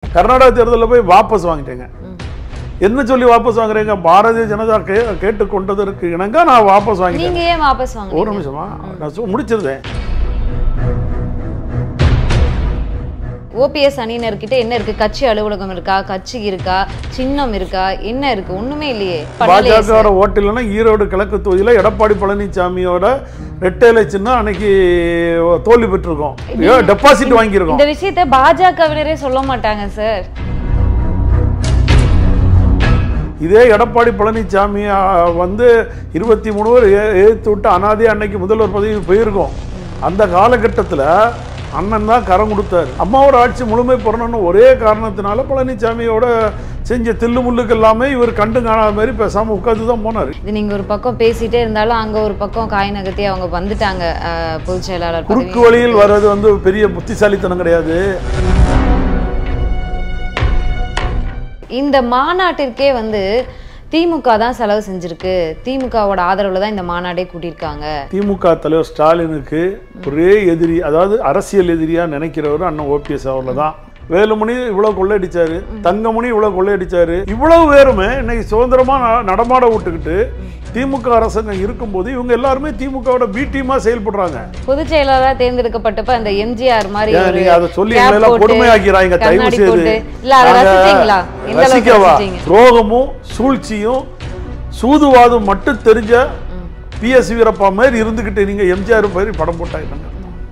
கர்நாடகா தேர்தலில் போய் வாபஸ் வாங்கிட்டேங்க என்ன சொல்லி வாபஸ் வாங்குறீங்க பாரதிய ஜனதா கே கேட்டுக்கொண்டதற்கு இணங்க நான் வாபஸ் வாங்கிட்டேன் நீங்க ஏன் வாபஸ் ஒரு வாங்க நிமிஷமா நான் சொ- முடிச்சிருந்தேன் ஓபிஎஸ் அணியினர்கிட்ட என்ன இருக்கு கட்சி அலுவலகம் இருக்கா கட்சி இருக்கா சின்னம் இருக்கா என்ன இருக்கு ஒண்ணுமே இல்லையே பண்ணலையே சார். பாஜகவோட ஓட்டு இல்லைன்னா ஈரோடு கிழக்கு தொகுதியில் எடப்பாடி பழனிசாமியோட ரெட்டையில சின்னம் அன்னைக்கு தோல்வி பெற்றிருக்கோம் டெபாசிட் வாங்கியிருக்கோம் இந்த விஷயத்தை பாஜகவினரே சொல்ல மாட்டாங்க சார் இதே எடப்பாடி பழனிசாமி ஆ, வந்து இருபத்தி மூணு பேர் ஏ- ஏத்து விட்டு அனாதே அன்னைக்கு முதல்வர் பதவி போயிருக்கோம் அந்த காலகட்டத்தில் அண்ணன் தான் கரம் கொடுத்தாரு அம்மாவோட ஆட்சி முழுமை பெறணும்னு ஒரே காரணத்தினால பழனிசாமியோட செஞ்ச தில்லு முள்ளுக்கு எல்லாமே இவர் கண்டு காணாத மாதிரி பேசாம உட்கார்ந்து தான் போனார் இது நீங்க ஒரு பக்கம் பேசிட்டே இருந்தாலும் அங்க ஒரு பக்கம் காய் நகர்த்தி அவங்க வந்துட்டாங்க அஹ், பொதுச் செயலாளர் குறுக்கு பதவி. வழியில் வர்றது வந்து பெரிய புத்திசாலித்தனம் கிடையாது இந்த மாநாட்டிற்கே வந்து திமுக தான் செலவு செஞ்சிருக்கு திமுகவோட ஆதரவுல தான் இந்த மாநாடே கூட்டியிருக்காங்க திமுக தலைவர் ஸ்டாலினுக்கு ஒரே எதிரி அதாவது அரசியல் எதிரியா நினைக்கிறவர் அண்ணன் ஓபிஎஸ் அவர்ல தான் வேலுமணி இவ்வளவு கொள்ளையடிச்சாரு தங்கமணி இவ்வளவு கொள்ளையடிச்சாரு இவ்வளவு பேருமே இன்னைக்கு சுதந்திரமா ந- நடமாட விட்டுக்கிட்டு திமுக அரசாங்கம் இருக்கும்போது இவங்க எல்லாருமே திமுகவோட பி டீமா செயல்படுறாங்க பொதுச் செயலாளரா தேர்ந்தெடுக்கப்பட்டப்ப அந்த எம்ஜிஆர் மாதிரி ஏன் ஒரு நீங்க அதை சொல்லி cap எங்களை எல்லாம் போட்டு, கொடுமையாக்கிறாங்க தயவு கண்ணாடி செய்து போட்டு. இல்ல அதை நாங்க ரசிச்சீங்களா எந்த அளவுக்கு ரசிக்கவா ரசிச்சீங்க துரோகமும் சூழ்ச்சியும் சூதுவாதும் மட்டும் தெரிஞ்ச பிஎஸ் வீரப்பா மாதிரி இருந்துகிட்டு நீங்க எம்ஜிஆர் மாதிரி படம் போட்டாங்க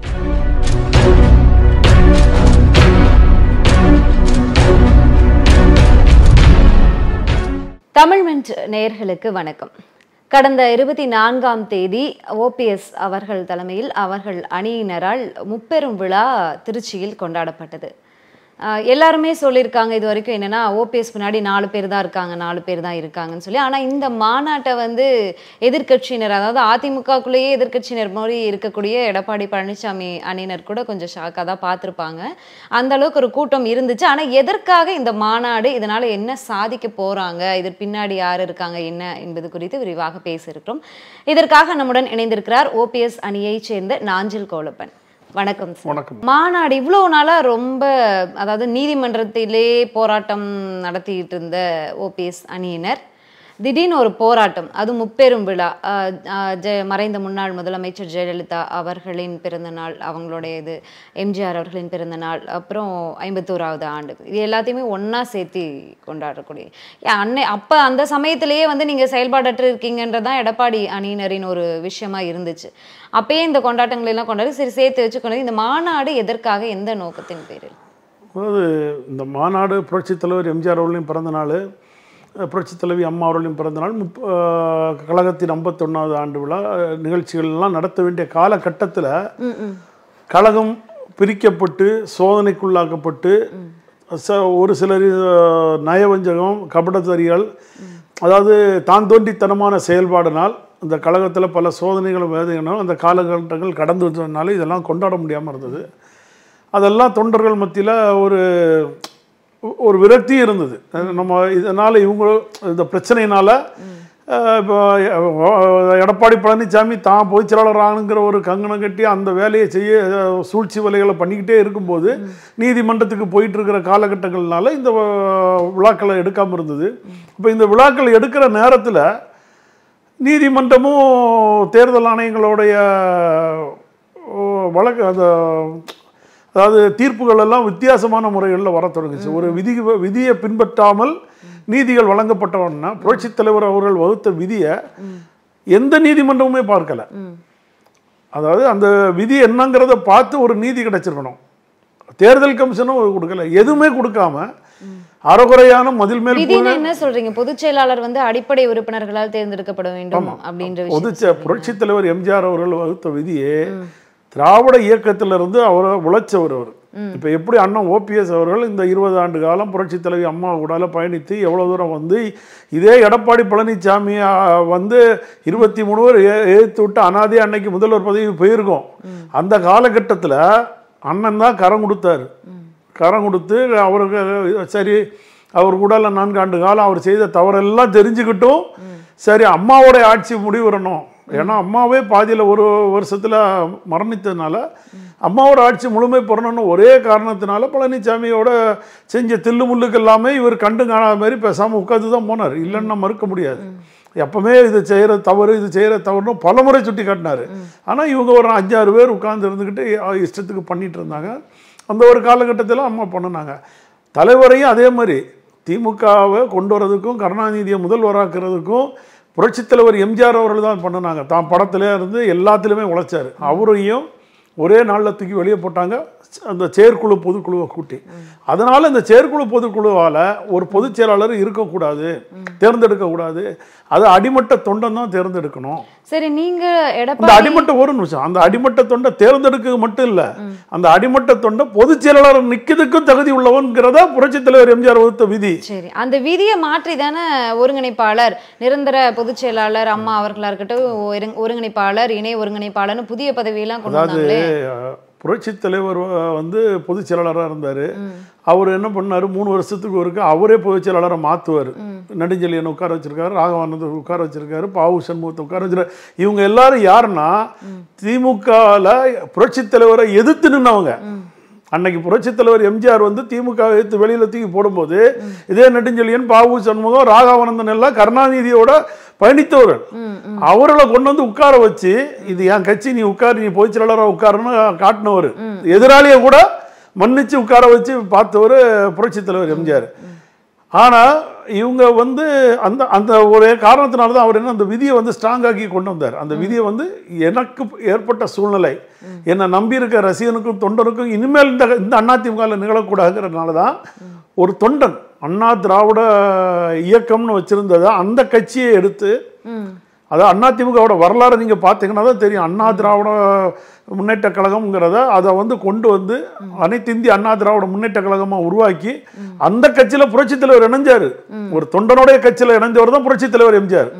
தமிழ் மின்ட் நேயர்களுக்கு வணக்கம் கடந்த இருபத்தி நான்காம் தேதி ஓபிஎஸ் அவர்கள் தலைமையில் அவர்கள் அணியினரால் முப்பெரும் விழா திருச்சியில் கொண்டாடப்பட்டது ஆஹ் எல்லாருமே சொல்லியிருக்காங்க இது வரைக்கும் என்னன்னா ஓபிஎஸ் பின்னாடி நாலு பேர் தான் இருக்காங்க நாலு பேர் தான் இருக்காங்கன்னு சொல்லி ஆனால் இந்த மாநாட்டை வந்து எதிர்க்கட்சியினர் அதாவது அதிமுகக்குள்ளேயே எதிர்க்கட்சியினர் மாதிரி இருக்கக்கூடிய எடப்பாடி பழனிசாமி அணியினர் கூட கொஞ்சம் ஷாக்காக தான் பார்த்துருப்பாங்க அந்த அளவுக்கு ஒரு கூட்டம் இருந்துச்சு ஆனால் எதற்காக இந்த மாநாடு இதனால என்ன சாதிக்க போறாங்க இதற்கு பின்னாடி யார் இருக்காங்க என்ன என்பது குறித்து விரிவாக பேச இருக்கிறோம் இதற்காக நம்முடன் இணைந்திருக்கிறார் ஓபிஎஸ் அணியைச் சேர்ந்த நாஞ்சில் கோலப்பன் வணக்கம் சார் வணக்கம் மாநாடு இவ்வளவு நாளா ரொம்ப அதாவது நீதிமன்றத்திலே போராட்டம் நடத்திட்டு இருந்த ஓபிஎஸ் அணியினர் திடீர்னு ஒரு போராட்டம் அது முப்பெரும் விழா ஆஹ் ஆஹ் ஜெ- மறைந்த முன்னாள் முதலமைச்சர் ஜெயலலிதா அவர்களின் பிறந்த நாள் அவங்களுடைய இது எம்ஜிஆர் அவர்களின் பிறந்த நாள் அப்புறம் ஐம்பத்தோராவது ஆண்டு இது எல்லாத்தையுமே ஒண்ணா சேர்த்து கொண்டாடக்கூடிய ஏன் அன்னை அப்ப அந்த சமயத்திலேயே வந்து நீங்க செயல்பாடற்று இருக்கீங்கன்றதான் எடப்பாடி அணியினரின் ஒரு விஷயமா இருந்துச்சு அப்பயே இந்த கொண்டாட்டங்களை எல்லாம் கொண்டாடி சரி சேர்த்து வச்சு கொண்டாடி இந்த மாநாடு எதற்காக எந்த நோக்கத்தின் பேரில் அதாவது இந்த மாநாடு புரட்சித் தலைவர் எம்ஜிஆர் அவர்களின் பிறந்த நாள் புரட்சித் தலைவி அம்மா அவர்களின் பிறந்த நாள் முப்ப அஹ், கழகத்தின் ஐம்பத்தொன்னாவது ஆண்டு விழா அஹ், நிகழ்ச்சிகள் எல்லாம் நடத்த வேண்டிய காலகட்டத்தில் கழகம் பிரிக்கப்பட்டு சோதனைக்குள்ளாக்கப்பட்டு ச ஒரு சிலர் அஹ், நயவஞ்சகம் கபடத்தறிகள் அதாவது தான் தோன்றித்தனமான செயல்பாடினால் இந்த கழகத்தில் பல சோதனைகளும் வேதனைகளும் அந்த காலகட்டங்கள் கடந்து வந்ததுனால இதெல்லாம் கொண்டாட முடியாமல் இருந்தது அதெல்லாம் தொண்டர்கள் மத்தியில் ஒரு ஒரு விரக்தி இருந்தது நம்ம இதனால் இவங்க இந்த பிரச்சனையினால அஹ், இப்போ அஹ், எடப்பாடி பழனிசாமி தான் பொதுச் செயலாளர் ஆகணுங்கிற ஒரு கங்கணம் கட்டி அந்த வேலையை செய்ய அஹ், சூழ்ச்சி வேலைகளை பண்ணிக்கிட்டே இருக்கும்போது நீதிமன்றத்துக்கு போயிட்டு இருக்கிற காலகட்டங்கள்னால இந்த அஹ், விழாக்களை எடுக்காமல் இருந்தது இப்போ இந்த விழாக்கள் எடுக்கிற நேரத்தில் நீதிமன்றமும் தேர்தல் ஆணையங்களுடைய ஓ, வழக்கு அந்த அதாவது தீர்ப்புகள் எல்லாம் வித்தியாசமான முறைகளில் வர தொடங்குச்சு ஒரு விதி விதியை பின்பற்றாமல் நீதிகள் வழங்கப்பட்டவன்னா புரட்சித் தலைவர் அவர்கள் வகுத்த விதியை எந்த நீதிமன்றமுமே பார்க்கல அதாவது அந்த விதி என்னங்கிறத பார்த்து ஒரு நீதி கிடைச்சிருக்கணும் தேர்தல் கமிஷனும் கொடுக்கல எதுவுமே கொடுக்காம அறகுறையான மதில் மேல் விதின்னு என்ன சொல்றீங்க பொதுச் செயலாளர் வந்து அடிப்படை உறுப்பினர்களால் தேர்ந்தெடுக்கப்பட வேண்டும் அப்படின்ற விஷயம் பொதுச்ச புரட்சித் தலைவர் எம்ஜிஆர் அவர்கள் வகுத்த விதியே திராவிட இயக்கத்திலிருந்து அவர் உழைச்சவர் அவர் இப்போ எப்படி அண்ணன் ஓபிஎஸ் அவர்கள் இந்த இருபது ஆண்டு காலம் புரட்சித் தலைவி அம்மா கூடால பயணித்து எவ்வளோ தூரம் வந்து இதே எடப்பாடி பழனிசாமி ஆ, வந்து இருபத்தி மூணு பேர் ஏ ஏற்று விட்டு அனாதே அன்னைக்கு முதல்வர் பதவி போயிருக்கோம் அந்த காலகட்டத்தில் அண்ணன் தான் கரம் கொடுத்தாரு கரம் கொடுத்து அவருக்கு சரி அவர் கூட நான்கு ஆண்டு காலம் அவர் செய்த தவறெல்லாம் தெரிஞ்சுக்கிட்டும் சரி அம்மாவோட ஆட்சி முடிவுறணும் ஏன்னா அம்மாவே பாதியில் ஒரு வருஷத்தில் மரணித்ததுனால அம்மாவோட ஆட்சி முழுமை பெறணும்னு ஒரே காரணத்தினால பழனிசாமியோட செஞ்ச தில்லு முள்ளுக்கு எல்லாமே இவர் கண்டு காணாத மாதிரி பேசாமல் உட்காந்து தான் போனார் இல்லைன்னு நம்ம மறுக்க முடியாது எப்பவுமே இது செய்கிற தவறு இது செய்கிற தவறுன்னு பல முறை சுட்டி காட்டினார் ஆனால் இவங்க ஒரு அஞ்சாறு பேர் உட்கார்ந்து இருந்துக்கிட்டு அஹ், இஷ்டத்துக்கு பண்ணிட்டு இருந்தாங்க அந்த ஒரு காலகட்டத்தில் அம்மா பண்ணினாங்க தலைவரையும் அதே மாதிரி திமுகவை கொண்டு வரதுக்கும் கருணாநிதியை முதல்வராக்குறதுக்கும் புரட்சித் தலைவர் எம்ஜிஆர் அவர்கள் தான் பண்ணினாங்க தான் படத்திலே இருந்து எல்லாத்துலேயுமே உழைச்சார் அவரையும் ஒரே நாளில் தூக்கி வெளியே போட்டாங்க அந்த செயற்குழு பொதுக்குழுவை கூட்டி அதனால் இந்த செயற்குழு பொதுக்குழுவால் ஒரு பொதுச் செயலாளர் இருக்கக்கூடாது தேர்ந்தெடுக்கக்கூடாது அது அடிமட்ட தொண்டன் தான் தேர்ந்தெடுக்கணும் சரி நீங்க அந்த எடப்பாடி அடிமட்ட ஒரு நிமிஷம் அந்த அடிமட்ட தொண்டை தேர்ந்தெடுக்க மட்டும் இல்ல அந்த அடிமட்ட தொண்டை பொதுச் செயலாளர் நிக்கிறதுக்கும் தகுதி உள்ளவன்கிறதா புரட்சித் தலைவர் எம்ஜிஆர் வகுத்த விதி சரி அந்த விதியை மாற்றி தானே ஒருங்கிணைப்பாளர் நிரந்தர பொதுச் செயலாளர் அம்மா அவர்களா இருக்கட்டும் ஒருங்- ஒருங்கிணைப்பாளர் இணை ஒருங்கிணைப்பாளர்னு புதிய பதவியெல்லாம் கொண்டு அதாவது வந்தாங்களே புரட்சித் தலைவர் வ- வந்து பொதுச் செயலாளராக இருந்தார் அவர் என்ன பண்ணாரு மூணு வருஷத்துக்கு ஒருக்க அவரே பொதுச் செயலாளரை மாற்றுவார் நெடுஞ்செழியன் உட்கார வச்சிருக்காரு ராகவானந்த உட்கார வச்சிருக்காரு பாவு சண்முகத்தை உட்கார வச்சிருக்காரு இவங்க எல்லாரும் யாருன்னா திமுகவில் புரட்சித் தலைவரை எதிர்த்து நின்னவங்க அன்னைக்கு புரட்சித் தலைவர் எம்ஜிஆர் வந்து திமுக எடுத்து வெளியில தூக்கி போடும்போது இதே நெடுஞ்செழியன் பாவு சண்முகம் ராகவானந்தன் எல்லாம் கருணாநிதியோட பயணித்தவர்கள் அவர்களை கொண்டு வந்து உட்கார வச்சு இது என் கட்சி நீ உட்காரு நீ பொதுச் செயலாளராக உட்காருன்னு காட்டினவர் எதிராளியை கூட மன்னிச்சு உட்கார வச்சு பார்த்தவர் புரட்சித் தலைவர் எம்ஜிஆர் ஆனா இவங்க வந்து அந்த அந்த ஒரே காரணத்தினால தான் அவர் என்ன அந்த விதியை வந்து ஸ்ட்ராங் ஆக்கி கொண்டு வந்தார் அந்த விதியை வந்து எனக்கு ஏற்பட்ட சூழ்நிலை என்னை நம்பி இருக்க ரசிகனுக்கும் தொண்டனுக்கும் இனிமேல் இந்த இந்த அதிமுகவில் நிகழக்கூடாதுங்கிறதுனால தான் ஒரு தொண்டன் அண்ணா திராவிட இயக்கம்னு வச்சிருந்ததை அந்த கட்சியை எடுத்து ம் அதாவது அதிமுகவோட வரலாறு நீங்கள் பார்த்தீங்கன்னா தான் தெரியும் அண்ணா திராவிட முன்னேற்ற கழகம்ங்கிறத அதை வந்து கொண்டு வந்து அனைத்து இந்திய அண்ணா திராவிட முன்னேற்ற கழகமாக உருவாக்கி அந்த கட்சியில் புரட்சித் தலைவர் இணைஞ்சார் ஒரு தொண்டனுடைய கட்சியில் இணைஞ்சவர் தான் புரட்சித் தலைவர் எம்ஜிஆர்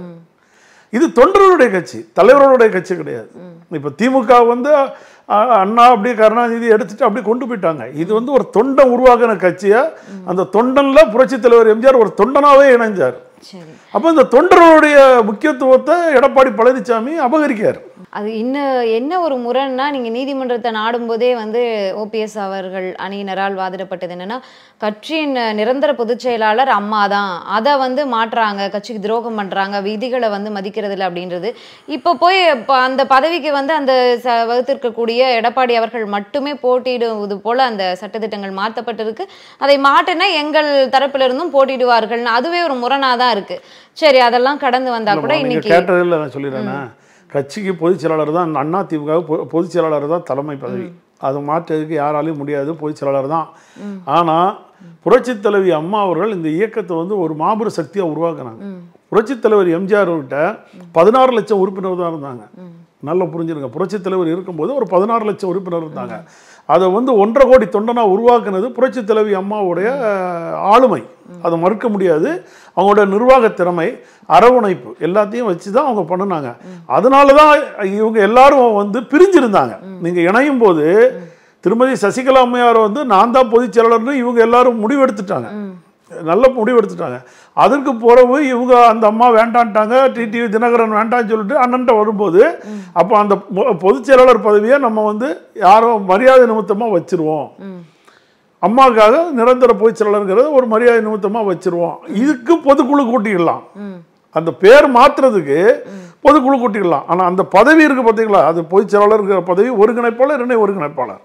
இது தொண்டர்களுடைய கட்சி தலைவர்களுடைய கட்சி கிடையாது இப்போ திமுக வந்து அ- அண்ணா அப்படியே கருணாநிதி எடுத்துட்டு அப்படியே கொண்டு போயிட்டாங்க இது வந்து ஒரு தொண்டன் உருவாக்கின கட்சியை அந்த தொண்டன்ல புரட்சித் தலைவர் எம்ஜிஆர் ஒரு தொண்டனாவே இணைஞ்சார் சரி அப்போ இந்த தொண்டர்களுடைய முக்கியத்துவத்தை எடப்பாடி பழனிசாமி அபகரிக்கார் அது இன்னும் என்ன ஒரு முரண்னா நீங்க நீதிமன்றத்தை நாடும்போதே வந்து ஓபிஎஸ் அவர்கள் அணியினரால் வாதிடப்பட்டது என்னன்னா கட்சியின் நிரந்தர பொதுச் செயலாளர் அம்மா தான் அதை வந்து மாற்றுறாங்க கட்சிக்கு துரோகம் பண்றாங்க விதிகளை வந்து மதிக்கிறது இல்லை அப்படின்றது இப்போ போய் இப்போ அந்த பதவிக்கு வந்து அந்த ச- வகுத்திருக்கக்கூடிய எடப்பாடி அவர்கள் மட்டுமே போட்டியிடுவது போல அந்த சட்டத்திட்டங்கள் மாற்றப்பட்டிருக்கு அதை மாற்றினா எங்கள் தரப்பிலிருந்தும் போட்டியிடுவார்கள்னு அதுவே ஒரு முரணா தான் இருக்கு சரி அதெல்லாம் கடந்து வந்தா கூட நீங்க இன்னைக்கு கேட்டதில்ல நான் சொல்லிடுறேனே கட்சிக்கு பொதுச் செயலாளர் தான் அண்ணா திமுக பொதுச் செயலாளர் தான் தலைமை பதவி அது மாற்றுறதுக்கு யாராலையும் முடியாது பொதுச் செயலாளர் தான் ஆனா புரட்சித் தலைவி அம்மா அவர்கள் இந்த இயக்கத்தை வந்து ஒரு மாபெரும் சக்தியா உருவாக்குனாங்க புரட்சித் தலைவர் எம்ஜிஆர் கிட்ட பதினாறு லட்சம் உறுப்பினர் தான் இருந்தாங்க நல்லா புரிஞ்சிருங்க புரட்சித் தலைவர் இருக்கும்போது ஒரு பதினாறு லட்சம் உறுப்பினர் இருந்தாங்க அதை வந்து ஒன்றரை கோடி தொண்டனா உருவாக்குனது புரட்சித் தலைவி அம்மாவுடைய அஹ், ஆளுமை அதை மறுக்க முடியாது அவங்களோட நிர்வாக திறமை அரவணைப்பு எல்லாத்தையும் வச்சு தான் அவங்க பண்ணுனாங்க அதனால தான் இவங்க எல்லாரும் வந்து பிரிஞ்சிருந்தாங்க நீங்க இணையும் போது திருமதி சசிகலா அம்மையார் வந்து நான் தான் பொதுச் செயலாளர்னு இவங்க எல்லாரும் முடிவெடுத்துட்டாங்க நல்ல முடிவெடுத்துட்டாங்க அதற்கு பிறகு இவங்க அந்த அம்மா வேண்டான்ட்டாங்க டிடிவி தினகரன் வேண்டாம்னு சொல்லிட்டு அண்ணன்ட்ட வரும்போது அப்போ அந்த பொ- பொதுச் செயலாளர் பதவியை நம்ம வந்து யாரோ மரியாதை நிமித்தமாக வச்சிருவோம் அம்மாவுக்காக நிரந்தர பொதுச் செயலாளருங்கிறத ஒரு மரியாதை நிமித்தமாக வச்சிருவோம் இதுக்கு பொதுக்குழு கூட்டிடலாம் அந்த பேர் மாத்துறதுக்கு பொதுக்குழு கூட்டிடலாம் ஆனால் அந்த பதவி இருக்கு பார்த்தீங்களா அது பொதுச் செயலாளருங்கிற பதவி ஒருங்கிணைப்பாளர் இணை ஒருங்கிணைப்பாளர்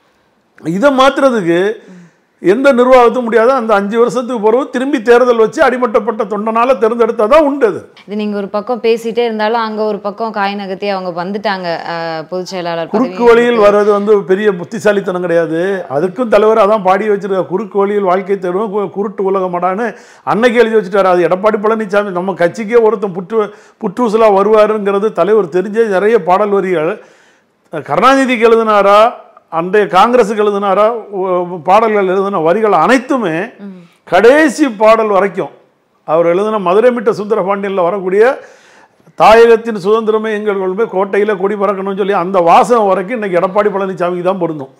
இதை மாத்துறதுக்கு எந்த நிர்வாகத்தும் முடியாத அந்த அஞ்சு வருஷத்துக்கு பிறகு திரும்பி தேர்தல் வச்சு அடிமட்டப்பட்ட தொண்டனால தேர்ந்தெடுத்தா தான் உண்டு அது இது நீங்க ஒரு பக்கம் பேசிட்டே இருந்தாலும் அங்க ஒரு பக்கம் காய் நகர்த்தி அவங்க வந்துட்டாங்க அஹ், பொதுச் செயலாளர் குறுக்கு பதவி. வழியில் வர்றது வந்து பெரிய புத்திசாலித்தனம் கிடையாது அதுக்கும் தலைவர் அதான் பாடி வச்சிருக்க குறுக்கு வழியில் வாழ்க்கை தேர்வும் கு- குருட்டு உலகமாடான்னு அன்னைக்கு எழுதி வச்சுட்டாரு அது எடப்பாடி பழனிசாமி நம்ம கட்சிக்கே ஒருத்தன் புற்று புற்றூசலாக வருவாருங்கிறது தலைவர் தெரிஞ்சே நிறைய பாடல் வரிகள் கருணாநிதிக்கு எழுதினாரா அன்றைய காங்கிரஸுக்கு எழுதினாரா ஒ- பாடல்கள் எழுதின வரிகள் அனைத்துமே கடைசி பாடல் வரைக்கும் அவர் எழுதின மதுரை மிட்ட சுந்தர பாண்டியனில் வரக்கூடிய தாயகத்தின் சுதந்திரமே எங்கள் கொள்கை கோட்டையில் கொடி பறக்கணும்னு சொல்லி அந்த வாசகம் வரைக்கும் இன்னைக்கு எடப்பாடி பழனிசாமிக்கு தான் பொருந்தும்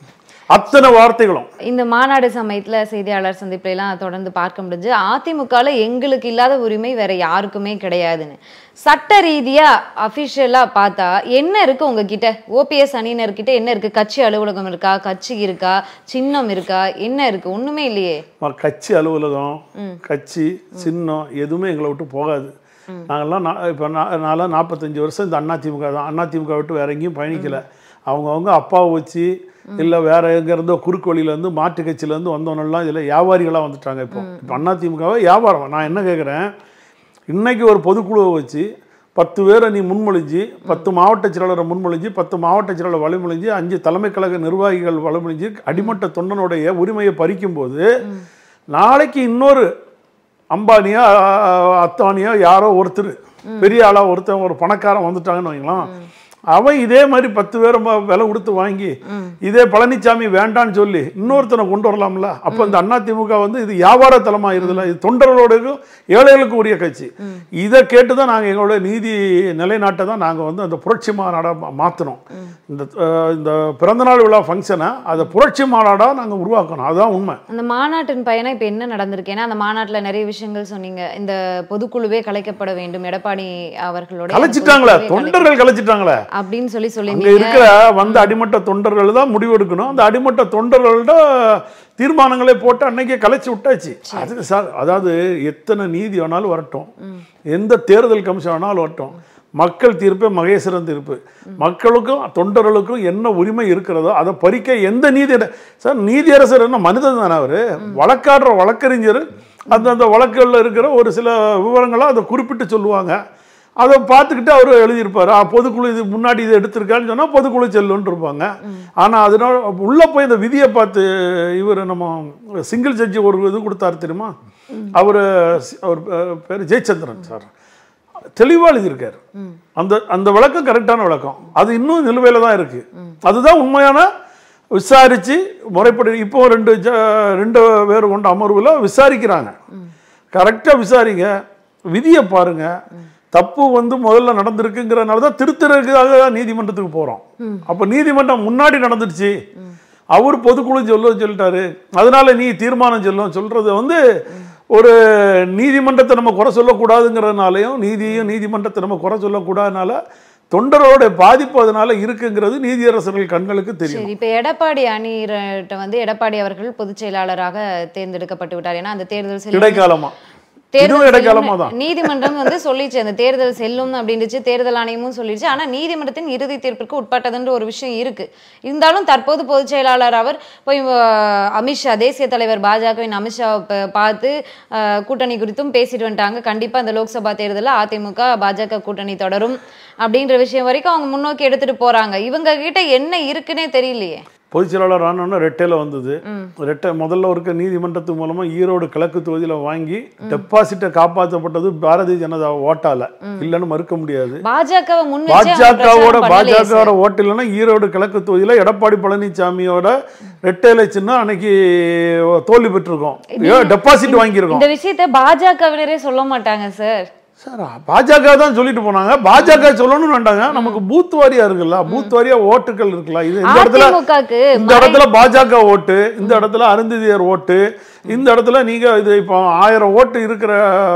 அத்தனை வார்த்தைகளும் இந்த மாநாடு சமயத்துல செய்தியாளர் சந்திப்புல எல்லாம் தொடர்ந்து பார்க்க முடிஞ்சு அதிமுகல எங்களுக்கு இல்லாத உரிமை வேற யாருக்குமே கிடையாதுன்னு சட்ட ரீதியா அபிஷியலா பார்த்தா என்ன இருக்கு உங்ககிட்ட ஓபிஎஸ் அணியினர்கிட்ட என்ன இருக்கு கட்சி அலுவலகம் இருக்கா கட்சி இருக்கா சின்னம் இருக்கா என்ன இருக்கு ஒண்ணுமே இல்லையே ம- கட்சி அலுவலகம் கட்சி சின்னம் எதுவுமே எங்களை விட்டு போகாது நாங்கள்லாம் நான் இப்போ நான் நான்லாம் நாற்பத்தஞ்சு வருஷம் இந்த அதிமுக தான் அதிமுக விட்டு வேற எங்கேயும் பயணிக்கல அவங்கவுங்க அப்பாவை வச்சு இல்லை வேற எங்க இருந்தோ குறுக்கு வழியிலேருந்து மாட்டு கட்சியிலேருந்து வந்தவனெல்லாம் இதில் வியாபாரிகளாக வந்துட்டாங்க இப்போ இப்போ அதிமுகவை வியாபாரம் நான் என்ன கேட்குறேன் இன்னைக்கு ஒரு பொதுக்குழுவை வச்சு பத்து பேரை நீ முன்மொழிஞ்சு பத்து மாவட்ட செயலாளரை முன்மொழிஞ்சு பத்து மாவட்ட செயலாளர் வழிமொழிஞ்சு அஞ்சு தலைமை கழக நிர்வாகிகள் வழிமொழிஞ்சு அடிமட்ட தொண்டனுடைய உரிமையை பறிக்கும்போது நாளைக்கு இன்னொரு அம்பானியா அத்தானியா யாரோ ஒருத்தர் பெரிய ஆளா ஒருத்தன் ஒரு பணக்காரன் வந்துட்டாங்கன்னு வைங்களேன் அவன் இதே மாதிரி பத்து பேரை ம- விலை கொடுத்து வாங்கி இதே பழனிசாமி வேண்டான்னு சொல்லி இன்னொருத்தனை கொண்டு வரலாம்ல அப்போ இந்த அதிமுக வந்து இது வியாபார தலமா இருதுல இது தொண்டர்களோடக்கும் ஏழைகளுக்கு உரிய கட்சி இதை கேட்டு தான் நாங்கள் எங்களோட நீதி நிலைநாட்டை தான் நாங்கள் வந்து அந்த புரட்சி மாநாடாக மாற்றினோம் இந்த அஹ், இந்த பிறந்தநாள் விழா ஃபங்க்ஷனை அதை புரட்சி மாநாடாக நாங்கள் உருவாக்கணும் அதுதான் உண்மை அந்த மாநாட்டின் பயனா இப்ப என்ன நடந்திருக்கு ஏன்னா அந்த மாநாட்டுல நிறைய விஷயங்கள் சொன்னீங்க இந்த பொதுக்குழுவே கலைக்கப்பட வேண்டும் எடப்பாடி அவர்களோட கலைச்சிட்டாங்களே தொண்டர்கள் கலைச்சிட்டாங்களே அப்படின்னு சொல்லி அங்க சொல்லியிருந்தீங்க இருக்கிற வந்த அடிமட்ட தொண்டர்கள் தான் முடிவெடுக்கணும் அந்த அடிமட்ட தொண்டர்களோட தீர்மானங்களை போட்டு அன்னைக்கே கலைச்சு விட்டாச்சு அது சார் அதாவது எத்தனை நீதி வேணாலும் வரட்டும் எந்த தேர்தல் கமிஷன் வேணாலும் வரட்டும் மக்கள் தீர்ப்பே மகேஸ்வரன் தீர்ப்பு மக்களுக்கும் தொண்டர்களுக்கும் என்ன உரிமை இருக்கிறதோ அதை பறிக்க எந்த நீதி சார் நீதியரசர் என்ன மனிதன் தானே அவர் வழக்காடுற வழக்கறிஞர் அந்தந்த வழக்குகளில் இருக்கிற ஒரு சில விவரங்களை அதை குறிப்பிட்டு சொல்லுவாங்க அதை பார்த்துக்கிட்டு அவர் எழுதியிருப்பார் ஆ பொதுக்குழு இது முன்னாடி இது எடுத்திருக்கான்னு சொன்னால் பொதுக்குழு செல்லுன்னு இருப்பாங்க ஆனால் அதனால உள்ளே போய் இந்த விதியை பார்த்து இவர் நம்ம சிங்கிள் ஜட்ஜி ஒரு இது கொடுத்தாரு தெரியுமா அவர் அவர் பேர் ஜெயச்சந்திரன் சார் தெளிவாக எழுதியிருக்காரு அந்த அந்த விளக்கம் கரெக்டான விளக்கம் அது இன்னும் நிலுவையில் தான் இருக்கு அதுதான் உண்மையான விசாரிச்சு முறைப்படி இப்போ ரெண்டு ஜ ரெண்டு பேர் கொண்ட அமர்வில் விசாரிக்கிறாங்க கரெக்டாக விசாரிங்க விதியை பாருங்க தப்பு வந்து முதல்ல நடந்திருக்குங்கிறனால தான் திருத்துறதுக்காக தான் நீதிமன்றத்துக்கு போகிறோம் அப்போ நீதிமன்றம் முன்னாடி நடந்துடுச்சு அவர் பொதுக்குழு சொல்ல சொல்லிட்டாரு அதனால நீ தீர்மானம் சொல்லும் சொல்றது வந்து ஒரு நீதிமன்றத்தை நம்ம குறை சொல்லக்கூடாதுங்கிறதுனாலையும் நீதியும் நீதிமன்றத்தை நம்ம குறை சொல்லக்கூடாதுனால தொண்டரோட பாதிப்பு அதனால இருக்குங்கிறது நீதியரசர்கள் கண்களுக்கு தெரியும் சரி இப்ப எடப்பாடி அணியிட்ட வந்து எடப்பாடி அவர்கள் பொதுச் செயலாளராக தேர்ந்தெடுக்கப்பட்டு விட்டார் ஏன்னா அந்த தேர்தல் செல்லும் இடைக்காலமா தேர்தல் இதுவும் இடைக்காலமா செல்லும் தான் நீதிமன்றம் வந்து சொல்லிச்சு அந்த தேர்தல் செல்லும் அப்படின்னுச்சு தேர்தல் ஆணையமும் சொல்லிடுச்சு ஆனா நீதிமன்றத்தின் இறுதி தீர்ப்பிற்கு உட்பட்டதுன்ற ஒரு விஷயம் இருக்கு இருந்தாலும் தற்போது பொதுச் செயலாளர் அவர் போய் அஹ், அமித்ஷா தேசிய தலைவர் பாஜகவின் அமித்ஷா பார்த்து அஹ், கூட்டணி குறித்தும் பேசிட்டு வந்துட்டாங்க கண்டிப்பா இந்த லோக்சபா தேர்தலில் அதிமுக பாஜக கூட்டணி தொடரும் அப்படின்ற விஷயம் வரைக்கும் அவங்க முன்னோக்கி எடுத்துட்டு போறாங்க இவங்க கிட்ட என்ன இருக்குன்னே தெரியலையே பொதுச் செயலாளர் ஆனோன்னா ரெட்டையில் வந்தது ரெட்டை முதல்ல இருக்க நீதிமன்றத்து மூலமா ஈரோடு கிழக்கு தொகுதியில வாங்கி டெபாசிட்டை காப்பாற்றப்பட்டது பாரதிய ஜனதா ஓட்டால இல்லைன்னு மறுக்க முடியாது பாஜகவை முன் வச்சு அவங்க பாஜகவோட பிரச்சாரம் பண்ணலையே சார். பாஜகவோட ஓட்டு இல்லைன்னா ஈரோடு கிழக்கு தொகுதியில எடப்பாடி பழனிசாமியோட ரெட்டையில சின்ன அன்னைக்கு தோல்வி பெற்றிருக்கோம் டெபாசிட் வாங்கியிருக்கோம் இந்த விஷயத்தை பாஜகவினரே சொல்ல மாட்டாங்க சார் சார் பாஜக தான் சொல்லிட்டு போனாங்க பாஜக சொல்லணும்னு வேண்டாங்க நமக்கு பூத் வாரியா இருக்குல்ல பூத் வாரியா ஓட்டுகள் இருக்குல்ல இது இந்த இடத்துல அதிமுகக்கு இந்த இடத்துல பாஜக ஓட்டு இந்த இடத்துல அருந்ததியர் ஓட்டு இந்த இடத்துல நீங்க இது இப்போ ஆயிரம் ஓட்டு இருக்கிற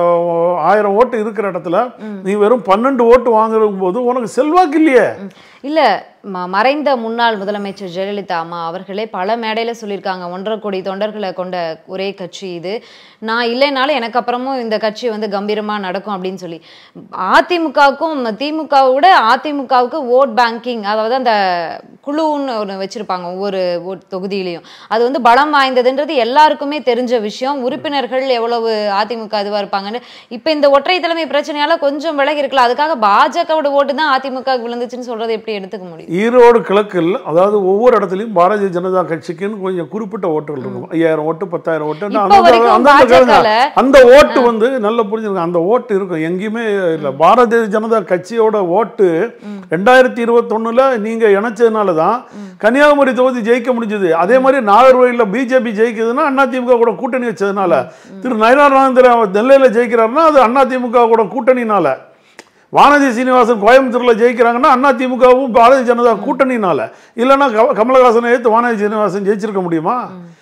ஆயிரம் ஓட்டு இருக்கிற இடத்துல நீ வெறும் பன்னெண்டு ஓட்டு வாங்குற போது உனக்கு செல்வாக்கு இல்லையே இல்ல ம- மறைந்த முன்னாள் முதலமைச்சர் ஜெயலலிதா அம்மா அவர்களே பல மேடையில சொல்லியிருக்காங்க ஒன்றரை கோடி தொண்டர்களை கொண்ட ஒரே கட்சி இது நான் இல்லைனாலும் எனக்கு அப்புறமும் இந்த கட்சி வந்து கம்பீரமா நடக்கும் அப்படின்னு சொல்லி அதிமுகவுக்கும் திமுகவோட அதிமுகவுக்கு ஓட் பேங்கிங் அதாவது அந்த குழுன்னு ஒன்று வச்சிருப்பாங்க ஒவ்வொரு ஓட் தொகுதியிலையும் அது வந்து பலம் வாய்ந்ததுன்றது எல்லாருக்குமே தெரிஞ்ச விஷயம் உறுப்பினர்கள் எவ்வளவு அதிமுக இதுவா இருப்பாங்கன்னு இப்ப இந்த ஒற்றை தலைமை பிரச்சனையால கொஞ்சம் விலகி இருக்கலாம் அதுக்காக பாஜகவோட ஓட்டு தான் அதிமுக விழுந்துச்சுன்னு சொல்றது எப்படி எடுத்துக்க முடியும் ஈரோடு கிழக்கில் அதாவது ஒவ்வொரு இடத்துலையும் பாரதிய ஜனதா கட்சிக்குன்னு கொஞ்சம் குறிப்பிட்ட ஓட்டுகள் இருக்கும் ஐயாயிரம் ஓட்டு பத்தாயிரம் ஓட்டு இப்ப அந்த- வரைக்கும் அந்த- அந்த பாஜகல அந்த ஓட்டு வந்து நல்ல புரிஞ்சுருங்க அந்த ஓட்டு இருக்கும் எங்கேயுமே இல்லை பாரதிய ஜனதா கட்சியோட ஓட்டு ரெண்டாயிரத்தி இருபத்தொன்னுல நீங்க இணைச்சதுனால தான் கன்னியாகுமரி தொகுதி ஜெயிக்க முடிஞ்சது அதே மாதிரி நாகர்கோயிலில் பிஜேபி ஜெயிக்குதுன்னா அதிமுக கூட கூட்டணி வச்சதுனால திரு நயனார் நாகேந்திரன் நெல்லையில் ஜெயிக்கிறாருன்னா அது அதிமுக கூட கூட்டணினால வானதி சீனிவாசன் கோயம்புத்தூர்ல ஜெயிக்கிறாங்கன்னா அண்ணா திமுகவும் பாரதிய ஜனதா கூட்டணினால இல்லைன்னா க- கமலஹாசனை எடுத்து வானதி சீனிவாசன் ஜெயிச்சிருக்க முடியுமா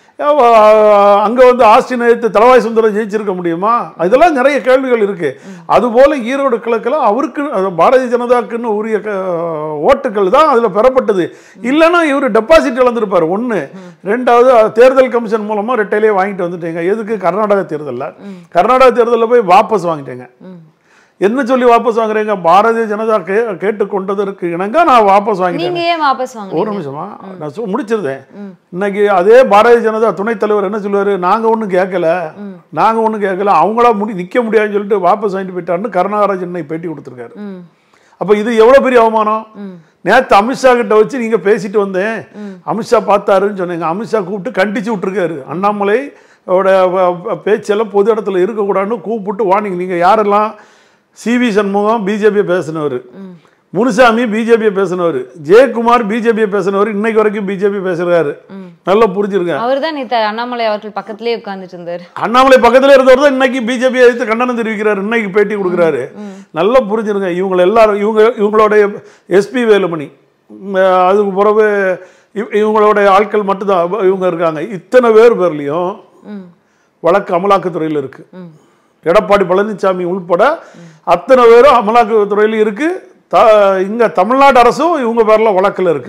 அஹ் அங்க வந்து ஆஸ்டினை எடுத்து தலவாய் சுந்தரம் ஜெயிச்சிருக்க முடியுமா இதெல்லாம் நிறைய கேள்விகள் இருக்கு அதுபோல ஈரோடு கிழக்குல அவருக்கு அது பாரதிய ஜனதாக்குன்னு உரிய க- ஓட்டுகள் தான் அதுல பெறப்பட்டது இல்லைன்னா இவர் டெபாசிட் இழந்திருப்பார் ஒண்ணு ரெண்டாவது தேர்தல் கமிஷன் மூலமா ரெட்டையிலே வாங்கிட்டு வந்துட்டீங்க எதுக்கு கர்நாடக தேர்தல்ல கர்நாடக தேர்தலில் போய் வாபஸ் வாங்கிட்டேங்க என்ன சொல்லி வாபஸ் வாங்குறீங்க பாரதிய ஜனதா கே கேட்டுக்கொண்டதற்கு இணங்க நான் வாபஸ் வாங்கிட்டேன் நீங்க ஏன் வாபஸ் ஒரு வாங்குனீங்க நிமிஷமா நான் சொ- முடிச்சிருந்தேன் இன்னைக்கு அதே பாரதிய ஜனதா துணைத் தலைவர் என்ன சொல்லுவாரு நாங்க ஒண்ணும் கேட்கல நாங்க ஒண்ணும் கேட்கல அவங்களா முடி நிக்க முடியாதுன்னு சொல்லிட்டு வாபஸ் வாங்கிட்டு போயிட்டாருன்னு கருணாகராஜ் இன்னைக்கு பேட்டி கொடுத்துருக்காரு ம் அப்ப இது எவ்வளவு பெரிய அவமானம் நேத்து அமித்ஷா கிட்ட வச்சு நீங்க பேசிட்டு வந்தேன் அமித்ஷா பார்த்தாருன்னு சொன்னீங்க அமித்ஷா கூப்பிட்டு கண்டிச்சு விட்டுருக்காரு அண்ணாமலை ஓட வ- வ- பேச்செல்லாம் பொது இடத்துல இருக்கக்கூடாதுன்னு கூப்பிட்டு வார்னிங் நீங்க யாரெல்லாம் சிவி சண்முகம் பிஜேபி பேசினவர் முனுசாமி பிஜேபி பேசினவர் ஜெயக்குமார் பிஜேபி பேசினவர் இன்னைக்கு வரைக்கும் பிஜேபி பேசுறாரு நல்லா புரிஞ்சிருங்க அவர்தான் நேத்து அண்ணாமலை அவர்கள் பக்கத்திலேயே உட்கார்ந்துட்டு இருந்தாரு அண்ணாமலை பக்கத்துல இருந்தவர் தான் இன்னைக்கு பிஜேபி எதிர்த்து கண்டனம் தெரிவிக்கிறாரு இன்னைக்கு பேட்டி கொடுக்குறாரு நல்லா புரிஞ்சிருங்க இவங்க எல்லாரும் இவங்க இவங்களுடைய எஸ்பி வேலுமணி உம், அதுக்கு பிறகு இவ- இவங்களுடைய ஆட்கள் மட்டும்தான் அவ- இவங்க இருக்காங்க இத்தனை பேர் பேர்லையும் ம் வழக்கு அமலாக்கத்துறையில் இருக்கு எடப்பாடி பழனிசாமி உள்பட அத்தனை பேரும் அமலாக்கத்துறையில் இருக்கு த இங்க தமிழ்நாடு அரசும் இவங்க பேர்ல வழக்குல இருக்கு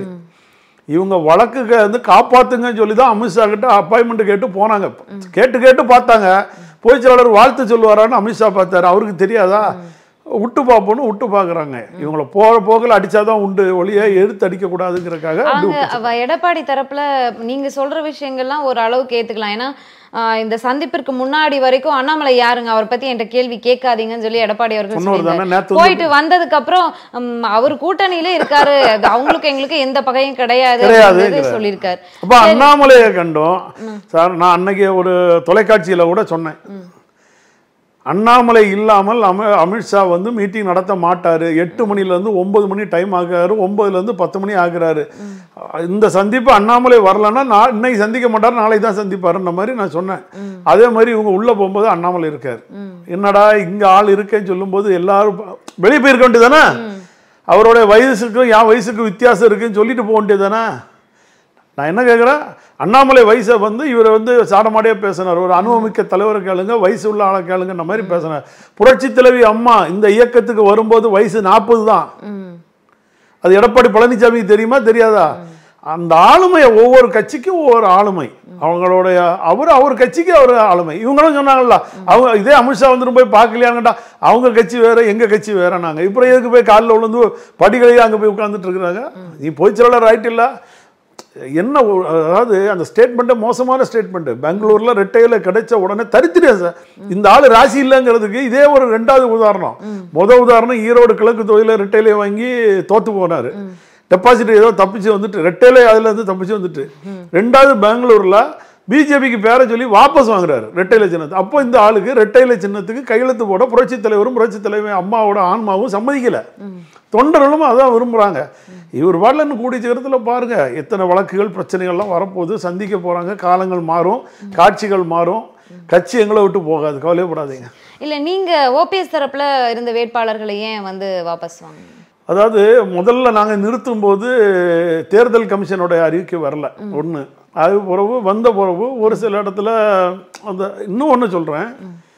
இவங்க வழக்குக்கு வந்து காப்பாத்துங்கன்னு சொல்லி தான் அமித்ஷா கிட்ட அப்பாயின்மெண்ட் கேட்டு போனாங்க கேட்டு கேட்டு பார்த்தாங்க பொதுச்செயலாளர் வாழ்த்து சொல்லுவாரான்னு அமித்ஷா பார்த்தாரு அவருக்கு தெரியாதா விட்டு பார்ப்போன்னு விட்டு பார்க்குறாங்க இவங்கள போகிற போக்கில் அடிச்சாதான் உண்டு ஒளியை எடுத்து அடிக்கக்கூடாதுங்கிறதுக்காக அப்படி அவங்க அவ எடப்பாடி தரப்புல நீங்க சொல்ற விஷயங்கள்லாம் ஒரு அளவுக்கு ஏத்துக்கலாம் ஏன்னா ஆஹ் இந்த சந்திப்பிற்கு முன்னாடி வரைக்கும் அண்ணாமலை யாருங்க அவரை பத்தி என்கிட்ட கேள்வி கேட்காதீங்கன்னு சொல்லி எடப்பாடி அவர்கள் சொன்னவர் தானே சொல்லியிருந்தாரு. நேற்று போயிட்டு வந்ததுக்கு அப்புறம் ம், அவர் கூட்டணியில இருக்காரு அது அவங்களுக்கு எங்களுக்கு எந்த பகையும் கிடையாது கிடையாது, அப்படின்றது கிடையாது. சொல்லியிருக்காரு அப்போ அண்ணாமலையை கண்டோம் சார் நான் அன்னைக்கு ஒரு தொலைக்காட்சியில் கூட சொன்னேன் அண்ணாமலை இல்லாமல் அம அமித்ஷா வந்து மீட்டிங் நடத்த மாட்டாரு எட்டு மணிலேருந்து ஒன்பது மணி டைம் ஆகுறாரு ஒன்பதுலேருந்து பத்து மணி ஆகுறாரு இந்த சந்திப்பு அண்ணாமலை வரலன்னா நான் இன்னைக்கு சந்திக்க மாட்டார் நாளைக்கு தான் சந்திப்பாருன்ற மாதிரி நான் சொன்னேன் அதே மாதிரி இவங்க உள்ள போகும்போது அண்ணாமலை இருக்கார் என்னடா இங்க ஆள் இருக்கேன்னு சொல்லும்போது எல்லாரும் ப- வெளியே போயிருக்க வேண்டியதானே அவருடைய வயசுக்கும் என் வயசுக்கும் வித்தியாசம் இருக்குன்னு சொல்லிட்டு போக வேண்டியதானே நான் என்ன கேட்குறேன் அண்ணாமலை வயசை வந்து இவர் வந்து சாடமாடியாக பேசினார் ஒரு அனுபவமிக்க தலைவரை கேளுங்க வயசு உள்ள ஆளை கேளுங்கன்ற மாதிரி பேசினார் புரட்சி தலைவி அம்மா இந்த இயக்கத்துக்கு வரும்போது வயசு நாற்பது தான் ம் அது எடப்பாடி பழனிசாமிக்கு தெரியுமா தெரியாதா அந்த ஆளுமை ஒவ்வொரு கட்சிக்கும் ஒவ்வொரு ஆளுமை அவங்களுடைய அவர் அவர் கட்சிக்கு அவர் ஆளுமை இவங்களும் சொன்னாங்கல்ல அவங்க இதே அமித்ஷா வந்துட்டு போய் பார்க்கலையாங்கடா அவங்க கட்சி வேற எங்க கட்சி வேற நாங்க இப்போ எதுக்கு போய் காலில் விழுந்து படிகளையே அங்கே போய் உட்காந்துட்டு இருக்கிறாங்க நீ போய் சொல்லல ரைட் இல்லை என்ன ஒரு- அதாவது அந்த ஸ்டேட்மெண்ட்டே மோசமான ஸ்டேட்மெண்ட் பெங்களூர்ல ரெட்டையில கிடைச்ச உடனே தரித்திரேன் சார் இந்த ஆள் ராசி இல்லைங்கிறதுக்கு இதே ஒரு ரெண்டாவது உதாரணம் முத உதாரணம் ஈரோடு கிழக்கு தொகுதியில் ரெட்டையிலே வாங்கி தோத்து போனாரு டெபாசிட் ஏதோ தப்பிச்சு வந்துட்டு ரெட்டையிலே அதுல இருந்து தப்பிச்சு வந்துட்டு ரெண்டாவது பெங்களூர்ல பிஜேபிக்கு பேரை சொல்லி வாபஸ் வாங்குறாரு ரெட்டையில சின்னத்தை அப்போ இந்த ஆளுக்கு ரெட்டையில சின்னத்துக்கு கையெழுத்து போட புரட்சி தலைவரும் புரட்சி தலைவர் அம்மாவோட ஆன்மாவும் சம்மதிக்கல தொண்டர்களும் அதான் விரும்புறாங்க இவர் பாடலன்னு கூடிய சீக்கிரத்தில் பாருங்க எத்தனை வழக்குகள் பிரச்சனைகள்லாம் வரப்போகுது சந்திக்க போறாங்க காலங்கள் மாறும் காட்சிகள் மாறும் கட்சி எங்களை விட்டு போகாது கவலையப்படாதீங்க இல்ல நீங்க ஓபிஎஸ் தரப்புல இருந்த வேட்பாளர்களை ஏன் வந்து வாபஸ் வாங்க அதாவது முதல்ல நாங்கள் நிறுத்தும் போது தேர்தல் கமிஷனோட அறிக்கை வரல ஒன்று அது பிறகு வந்த பிறகு ஒரு சில இடத்துல அந்த இன்னும் ஒன்று சொல்கிறேன்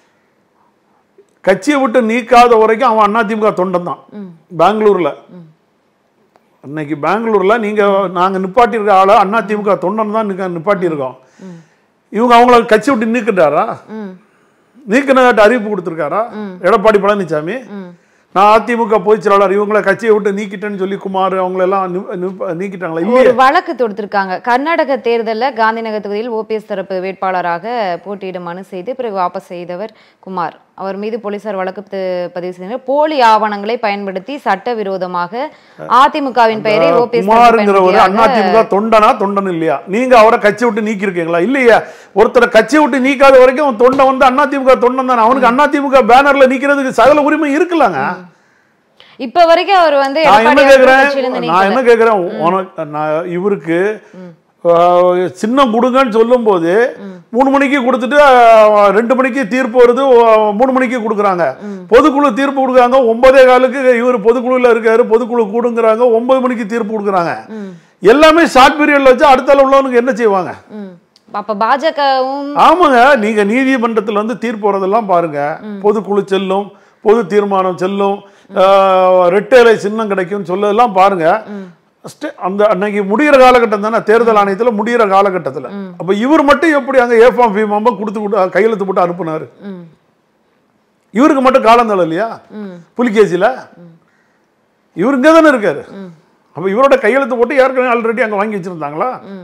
கட்சியை விட்டு நீக்காத வரைக்கும் அவன் அதிமுக தொண்டன் தான் பெங்களூரில் அன்னைக்கு பெங்களூரில் நீங்கள் நாங்கள் நிப்பாட்டியிருக்க ஆளை அதிமுக தொண்டன் தான் நிக்க- நிப்பாட்டியிருக்கோம் இவங்க அவங்கள கட்சி விட்டு நீக்கிட்டாரா ம் நீக்கினதாட்ட அறிவிப்பு கொடுத்துருக்காரா எடப்பாடி பழனிசாமி நான் அதிமுக பொதுச் செயலாளர் இவங்கள கட்சியை விட்டு நீக்கிட்டேன்னு சொல்லி குமார் அவங்களெல்லாம் நி- நி- நீக்கிட்டாங்களா இல்லையே ஒரு வழக்கு தொடுத்திருக்காங்க கர்நாடக தேர்தல்ல காந்திநகர் தொகுதியில் ஓபிஎஸ் தரப்பு வேட்பாளராக போட்டியிட மனு செய்து பிறகு வாபஸ் செய்தவர் குமார் அவர் மீது போலீசார் வழக்கு த- பதிவு செய்தனர் போலி ஆவணங்களை பயன்படுத்தி சட்டவிரோதமாக அதிமுகவின் பெயரை ஓபிஎஸ் குமாருங்கிற ஒரு அதிமுக தொண்டனா தொண்டன் இல்லையா நீங்க அவரை கட்சி விட்டு நீக்கிருக்கீங்களா இல்லையா ஒருத்தரை கட்சி விட்டு நீக்காத வரைக்கும் அவன் தொண்டன் வந்து அதிமுக தொண்டன் தானே அவனுக்கு அதிமுக பேனர்ல நீக்கிறதுக்கு சகல உரிமை இருக்கலாங்க இப்ப வரைக்கும் அவர் வந்து நான் என்ன எடப்பாடி அவர்கள் கேக்குறேன் கட்சியிலிருந்து நான் என்ன நீக்கல. கேக்குறேன் உனக்கு நான் இவருக்கு ஆஹ், சின்னம் கொடுங்கன்னு சொல்லும்போது மூணு மணிக்கு கொடுத்துட்டு ஆஹ், ரெண்டு மணிக்கு தீர்ப்பு வருது ஆஹ், மூணு மணிக்கு கொடுக்குறாங்க பொதுக்குழு தீர்ப்பு கொடுக்குறாங்க ஒன்பதே காலுக்கு இவர் பொதுக்குழுவில் இருக்காரு பொதுக்குழு கூடுங்கிறாங்க ஒன்பது மணிக்கு தீர்ப்பு கொடுக்குறாங்க எல்லாமே ஷார்ட் பீரியட்ல வச்சு அடுத்தால உள்ளவனுக்கு என்ன செய்வாங்க ம். அப்ப பாஜகவும் ஆமாங்க நீங்க நீதிமன்றத்தில் வந்து தீர்ப்பு வரதெல்லாம் பாருங்க பொதுக்குழு செல்லும் பொது தீர்மானம் செல்லும் ஆஹ், ரெட்டை சின்னம் கிடைக்கும் சொல்லதெல்லாம் பாருங்க ஸ்டே- அந்த அன்னைக்கு முடிகிற காலகட்டம் தானே தேர்தல் ஆணையத்துல முடிகிற காலகட்டத்துல அப்ப இவர் மட்டும் எப்படி அங்க ஏஃபாம் ஃபீமாம கொடுத்து கொடு கையெழுத்து போட்டு அனுப்புனாரு ம். இவருக்கு மட்டும் காலம் தள்ள இல்லையா ம். புலிகேசியில் இவர் இங்கே தானே இருக்காரு அப்ப இவரோட கையெழுத்து போட்டு ஏற்கனவே ஆல்ரெடி அங்க வாங்கி வச்சிருந்தாங்களா ம்.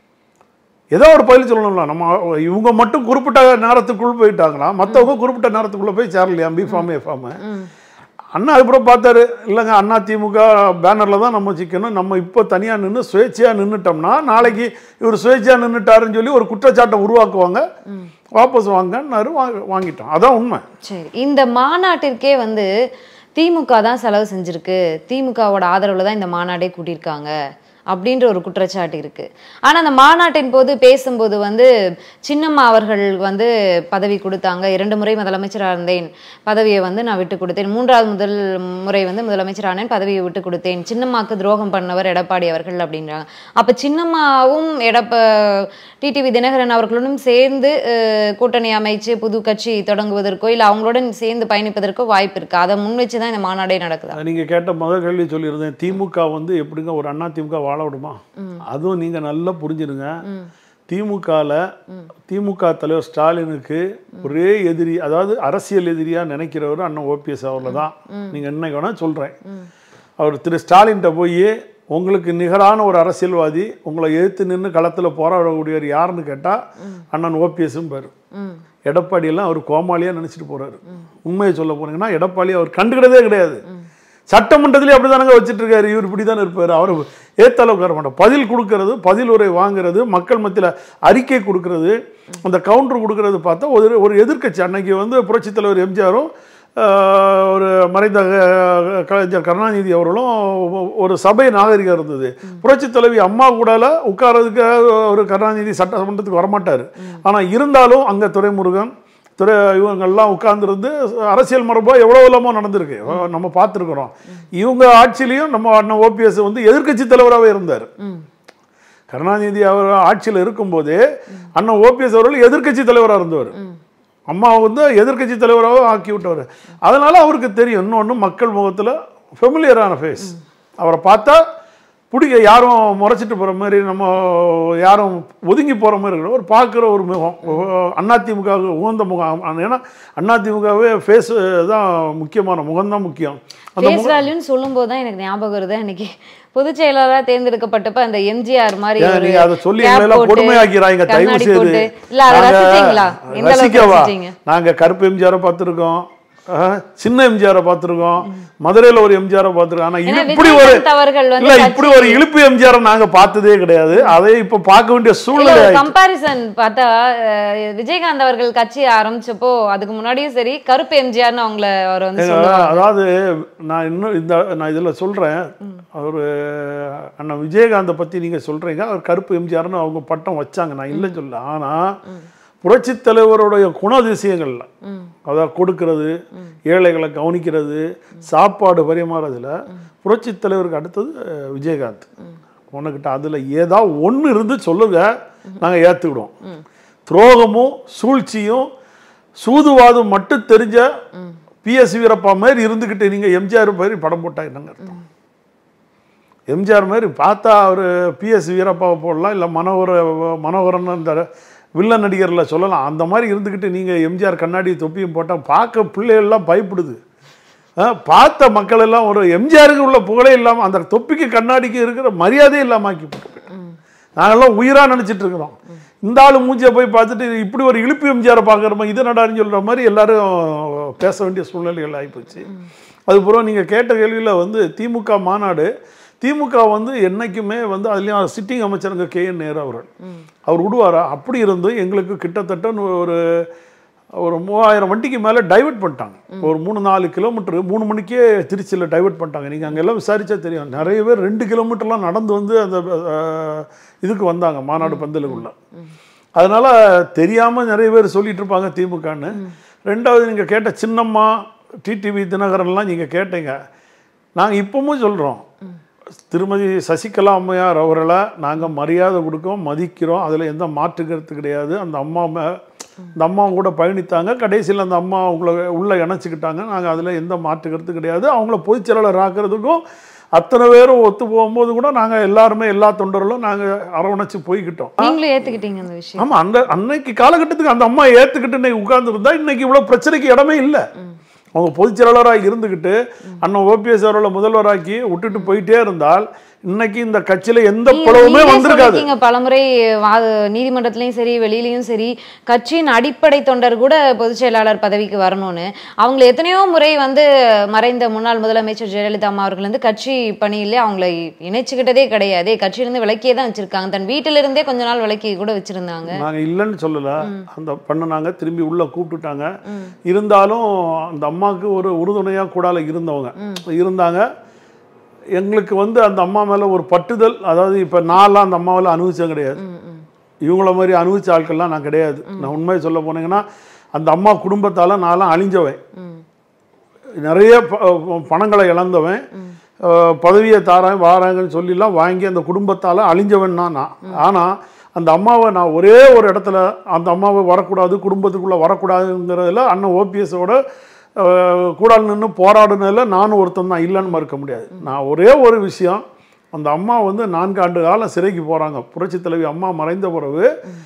ஏதோ ஒரு பதில் சொல்லணும்ல நம்ம இவங்க மட்டும் குறிப்பிட்ட நேரத்துக்குள் போயிட்டாங்களா மற்றவங்க குறிப்பிட்ட நேரத்துக்குள்ள போய் சேரலையா பிஃபார்ம் எஃபார்ம் ம். அண்ணா அதுக்கப்புறம் பார்த்தாரு இல்லைங்க அண்ணா திமுக பேனரில் தான் நம்ம சிக்கணும் நம்ம இப்போ தனியாக நின்று சுயேட்சையாக நின்றுட்டோம்னா நாளைக்கு இவர் சுயேட்சையாக நின்றுட்டாருன்னு சொல்லி ஒரு குற்றச்சாட்டை உருவாக்குவாங்க வாபஸ் வாங்கன்னாரு வாங்க வாங்கிட்டோம் அதான் உண்மை சரி இந்த மாநாட்டிற்கே வந்து திமுக தான் செலவு செஞ்சிருக்கு திமுகவோட ஆதரவுல தான் இந்த மாநாடே கூட்டியிருக்காங்க அப்படின்ற ஒரு குற்றச்சாட்டு இருக்கு ஆனா அந்த மாநாட்டின் போது பேசும்போது வந்து சின்னம்மா அவர்கள் வந்து பதவி கொடுத்தாங்க இரண்டு முறை முதலமைச்சராக இருந்தேன் பதவியை வந்து நான் விட்டு கொடுத்தேன் மூன்றாவது முதல் முறை வந்து முதலமைச்சரானேன் பதவியை விட்டு கொடுத்தேன் சின்னம்மாக்கு துரோகம் பண்ணவர் எடப்பாடி அவர்கள் அப்படின்றாங்க அப்ப சின்னம்மாவும் எடப்ப டிடிவி தினகரன் அவர்களுடன் சேர்ந்து அஹ், கூட்டணி அமைச்சு புது கட்சி தொடங்குவதற்கோ இல்ல அவங்களுடன் சேர்ந்து பயணிப்பதற்கோ வாய்ப்பு இருக்கு அதை முன் வச்சு தான் இந்த மாநாடே நடக்குதா நீங்க கேட்ட முதல் கேள்வி சொல்லியிருந்தேன் திமுக வந்து எப்படிங்க ஒரு அண்ணா திமுக வாழ விடுமா அதுவும் நீங்க நல்லா புரிஞ்சிடுங்க திமுகவில் திமுக தலைவர் ஸ்டாலினுக்கு ஒரே எதிரி அதாவது அரசியல் எதிரியா நினைக்கிறவர் அண்ணன் ஓபிஎஸ் அவர்ல தான் நீங்க என்ன வேணா சொல்றேன் அவர் திரு ஸ்டாலின்கிட்ட போய் உங்களுக்கு நிகரான ஒரு அரசியல்வாதி உங்களை எதிர்த்து நின்று களத்தில் போராடக்கூடியவர் யாருன்னு கேட்டா அண்ணன் ஓபிஎஸும் பேர் ம் எடப்பாடியெல்லாம் அவர் கோமாளியாக நினச்சிட்டு போறாரு உண்மையை சொல்ல போனீங்கன்னா எடப்பாடி அவர் கண்டுக்கிட்டதே கிடையாது சட்டமன்றத்திலே அப்படி தானங்க வச்சுட்டு இருக்காரு இவர் இப்படி தானே இருப்பார் அவர் ஏத்தளவுக்கு வர மாட்டார் பதில் கொடுக்கறது பதில் உரை வாங்குறது மக்கள் மத்தியில் அறிக்கை கொடுக்கறது அந்த கவுண்டர் கொடுக்கறது பார்த்தா ஒரு ஒரு எதிர்க்கட்சி அன்னைக்கு வந்து புரட்சித் தலைவர் எம்ஜிஆரும் ஆஹ், ஒரு மறைந்த அஹ், கலைஞர் கருணாநிதி அவர்களும் ஒரு சபை நாகரிகம் இருந்தது புரட்சித் தலைவி அம்மா கூடால உட்கார்றதுக்கு ஒரு கருணாநிதி சட்டமன்றத்துக்கு வரமாட்டார் ஆனால் இருந்தாலும் அங்கே துரைமுருகன் துறை இவங்கெல்லாம் உட்கார்ந்துருந்து அரசியல் மரபோ எவ்வளோ இல்லாமல் நடந்திருக்கு நம்ம பார்த்துருக்குறோம் இவங்க ஆட்சியிலையும் நம்ம அண்ணன் ஓபிஎஸ் வந்து எதிர்க்கட்சி தலைவராகவே இருந்தார் ம் கருணாநிதி அவர் ஆட்சியில் இருக்கும்போதே அண்ணன் ஓபிஎஸ் அவர்கள் எதிர்க்கட்சி தலைவராக இருந்தவர் அம்மா வந்து எதிர்க்கட்சி தலைவராக ஆக்கி விட்டவர் அதனால அவருக்கு தெரியும் இன்னொன்று மக்கள் முகத்தில் ஃபெமிலியரான ஃபேஸ் அவரை பார்த்தா பிடிக்க யாரும் முறைச்சிட்டு போகிற மாதிரி நம்ம யாரும் ஒதுங்கி போகிற மாதிரி இருக்கிற ஒரு பார்க்குற ஒரு முகம் அதிமுக உகந்த முகம் ஏன்னா அதிமுகவே ஃபேஸ் தான் முக்கியமான முகம் தான் முக்கியம் அந்த ஃபேஸ் வேல்யூன்னு சொல்லும்போது தான் எனக்கு ஞாபகம் வருது அன்னைக்கு பொதுச் செயலாளரா தேர்ந்தெடுக்கப்பட்டப்ப அந்த எம்ஜிஆர் மாதிரி ஏன் ஒரு நீங்க அதை சொல்லி cap எங்களை எல்லாம் போட்டு, கொடுமையாக்கிறாங்க தயவு கண்ணாடி செய்து போட்டு. இல்ல அதை நாங்க ரசிச்சீங்களா எந்த அளவுக்கு ரசிக்கவா ரசிச்சீங்க நாங்க கருப்பு எம்ஜிஆரை பார்த்துருக்கோம் ஆஹ், சின்ன எம்ஜிஆரை பார்த்துருக்கோம் மதுரையில ஒரு எம்ஜிஆரை பார்த்துருக்கோம் ஆனா ஏன்னா இப்படி ஒரு விஜயகாந்த் அவர்கள் வந்து இல்ல கட்சி- இப்படி ஒரு இழுப்பு எம்ஜிஆரை நாங்க பார்த்ததே கிடையாது அதை இப்ப பார்க்க வேண்டிய இல்ல சூழ்நிலை ஒரு ஆயிடுச்சு. கம்பாரிசன் பார்த்தா அஹ், விஜயகாந்த் அவர்கள் கட்சி ஆரம்பிச்சப்போ அதுக்கு முன்னாடியும் சரி கருப்பு எம்ஜிஆர்னு அவங்கள அவர் வந்து ஏங்க, சொல்லுவாங்க அதாவது நான் இன்னும் இந்த நான் இதில் சொல்கிறேன் அவர் அண்ணன் விஜயகாந்தை பற்றி நீங்கள் சொல்கிறீங்க அவர் கருப்பு எம்ஜிஆர்னு அவங்க பட்டம் வச்சாங்க நான் இல்லைன்னு சொல்ல ஆனால் புரட்சித் தலைவருடைய குணாதிசயங்கள்ல ம். அதாவது கொடுக்கறது ஏழைகளை கவனிக்கிறது சாப்பாடு பரிமாறதுல புரட்சித் தலைவருக்கு அடுத்தது அஹ், விஜயகாந்த் உனக்கிட்ட அதில் ஏதாவது ஒன்று இருந்து சொல்லுங்க நாங்கள் ஏற்றுக்கிடுவோம் துரோகமும் சூழ்ச்சியும் சூதுவாதம் மட்டும் தெரிஞ்ச பிஎஸ் வீரப்பா மாதிரி இருந்துக்கிட்டு நீங்கள் எம்ஜிஆர் மாதிரி படம் போட்டா என்னங்க அர்த்தம் எம்ஜிஆர் மாதிரி பார்த்தா அவர் பிஎஸ் வீரப்பாவை போடலாம் இல்லை மனோகர மனோகரன் அந்த வில்லன் நடிகரில் சொல்லலாம் அந்த மாதிரி இருந்துக்கிட்டு நீங்கள் எம்ஜிஆர் கண்ணாடி தொப்பியும் போட்டால் பார்க்க பிள்ளைகள்லாம் பயப்படுது ஆ, பார்த்த மக்கள் எல்லாம் ஒரு எம்ஜிஆருக்கு உள்ள புகழே இல்லாமல் அந்த தொப்பிக்கு கண்ணாடிக்கு இருக்கிற மரியாதையே இல்லாமல் ஆக்கி போட்டு நாங்கெல்லாம் உயிராக நினச்சிட்டு இருக்கிறோம் இந்த ஆள் மூஞ்சியை போய் பார்த்துட்டு இப்படி ஒரு இழுப்பு எம்ஜிஆரை பார்க்குறோமா இது நடாருன்னு சொல்கிற மாதிரி எல்லாரும் பேச வேண்டிய சூழ்நிலைகள் ஆகிப்போச்சு அதுபுறம் நீங்கள் கேட்ட கேள்வியில் வந்து திமுக மாநாடு திமுக வந்து என்னைக்குமே வந்து அதுலேயும் சிட்டிங் அமைச்சருங்க கே என் நேரு அவர்கள் அவர் விடுவாரா அப்படி இருந்தும் எங்களுக்கு கிட்டத்தட்ட ஒரு ஒரு மூவாயிரம் வண்டிக்கு மேலே டைவர்ட் பண்ணிட்டாங்க ஒரு மூணு நாலு கிலோமீட்டர் மூணு மணிக்கே திருச்சியில் டைவர்ட் பண்ணிட்டாங்க நீங்கள் அங்கெல்லாம் விசாரிச்சா தெரியும் நிறைய பேர் ரெண்டு கிலோமீட்டர்லாம் நடந்து வந்து அந்த அஹ், இதுக்கு வந்தாங்க மாநாடு பந்தலுக்குள்ள அதனால் தெரியாமல் நிறைய பேர் சொல்லிட்டு இருப்பாங்க திமுகன்னு ரெண்டாவது நீங்கள் கேட்ட சின்னம்மா டிடிவி தினகரன்லாம் நீங்கள் கேட்டீங்க நாங்கள் இப்பவும் சொல்கிறோம் திருமதி சசிகலா அம்மையார் அவர்களை நாங்கள் மரியாதை கொடுக்கோம் மதிக்கிறோம் அதில் எந்த மாற்று கருத்து கிடையாது அந்த அம்மா மே- இந்த அம்மா கூட பயணித்தாங்க கடைசியில் அந்த அம்மா அவங்கள உள்ளே இணைச்சிக்கிட்டாங்க நாங்கள் அதில் எந்த மாற்று கருத்து கிடையாது அவங்கள பொதுச் செயலாளர் ஆக்குறதுக்கும் அத்தனை பேரும் ஒத்து போகும்போது கூட நாங்கள் எல்லாருமே எல்லா தொண்டர்களும் நாங்கள் அரவணைச்சு போய்கிட்டோம் நீங்களும் ஏத்துக்கிட்டீங்க அந்த விஷயம் ஆமா அந்த அன்னைக்கு காலகட்டத்துக்கு அந்த அம்மா ஏத்துக்கிட்டு இன்னைக்கு உட்கார்ந்து இருந்தா இன்னைக்கு இவ்வளவு பிரச்சனைக்கு இடமே இல்லை அவங்க பொதுச் செயலாளராக இருந்துக்கிட்டு அண்ணன் ஓபிஎஸ் அவர்களை முதல்வராக்கி விட்டுட்டு போயிட்டே இருந்தால் இன்னைக்கு இந்த கட்சியில எந்த நீங்க- பிளவுமே நீங்களே வந்திருக்காது சொல்லிருக்கீங்க பலமுறை வா- நீதிமன்றத்திலயும் சரி வெளியிலயும் சரி கட்சியின் அடிப்படை தொண்டர் கூட பொதுச் செயலாளர் பதவிக்கு வரணும்னு அவங்களை எத்தனையோ முறை வந்து மறைந்த முன்னாள் முதலமைச்சர் ஜெயலலிதா அம்மா அவர்கள் வந்து கட்சி பணியிலே அவங்களை இணைச்சுக்கிட்டதே கிடையாது கட்சியிலிருந்து விலக்கியே தான் வச்சிருக்காங்க தன் வீட்டில இருந்தே கொஞ்ச நாள் விலக்கி கூட வச்சிருந்தாங்க நாங்க இல்லைன்னு சொல்லல அந்த பண்ணுனாங்க திரும்பி உள்ள கூப்பிட்டுட்டாங்க இருந்தாலும் அந்த அம்மாவுக்கு ஒரு உறுதுணையா கூடால இருந்தவங்க இருந்தாங்க எங்களுக்கு வந்து அந்த அம்மா மேல ஒரு பட்டுதல் அதாவது இப்ப நான்லாம் அந்த அம்மாவில் அனுபவிச்சது கிடையாது ம், ம். இவங்கள மாதிரி அனுபவிச்ச ஆட்கள்லாம் நான் கிடையாது நான் உண்மையை சொல்ல போனீங்கன்னா அந்த அம்மா குடும்பத்தால் நான்லாம் அழிஞ்சவன் ம். நிறைய ப- பணங்களை இழந்தவன் அஹ், பதவியை தாரேன் வாராங்கன்னு சொல்லிலாம் வாங்கி அந்த குடும்பத்தால் அழிஞ்சவன் தான் நான் ஆனால் அந்த அம்மாவை நான் ஒரே ஒரு இடத்துல அந்த அம்மாவை வரக்கூடாது குடும்பத்துக்குள்ளே வரக்கூடாதுங்கிறதுல அண்ணன் ஓபிஎஸோட கூடாது நின்று போராடுனதில் நானும் ஒருத்தன் தான் இல்லைன்னு மறுக்க முடியாது நான் ஒரே ஒரு விஷயம் அந்த அம்மா வந்து நான்கு ஆண்டு காலம் சிறைக்கு போகிறாங்க புரட்சித் தலைவி அம்மா மறைந்த பிறகு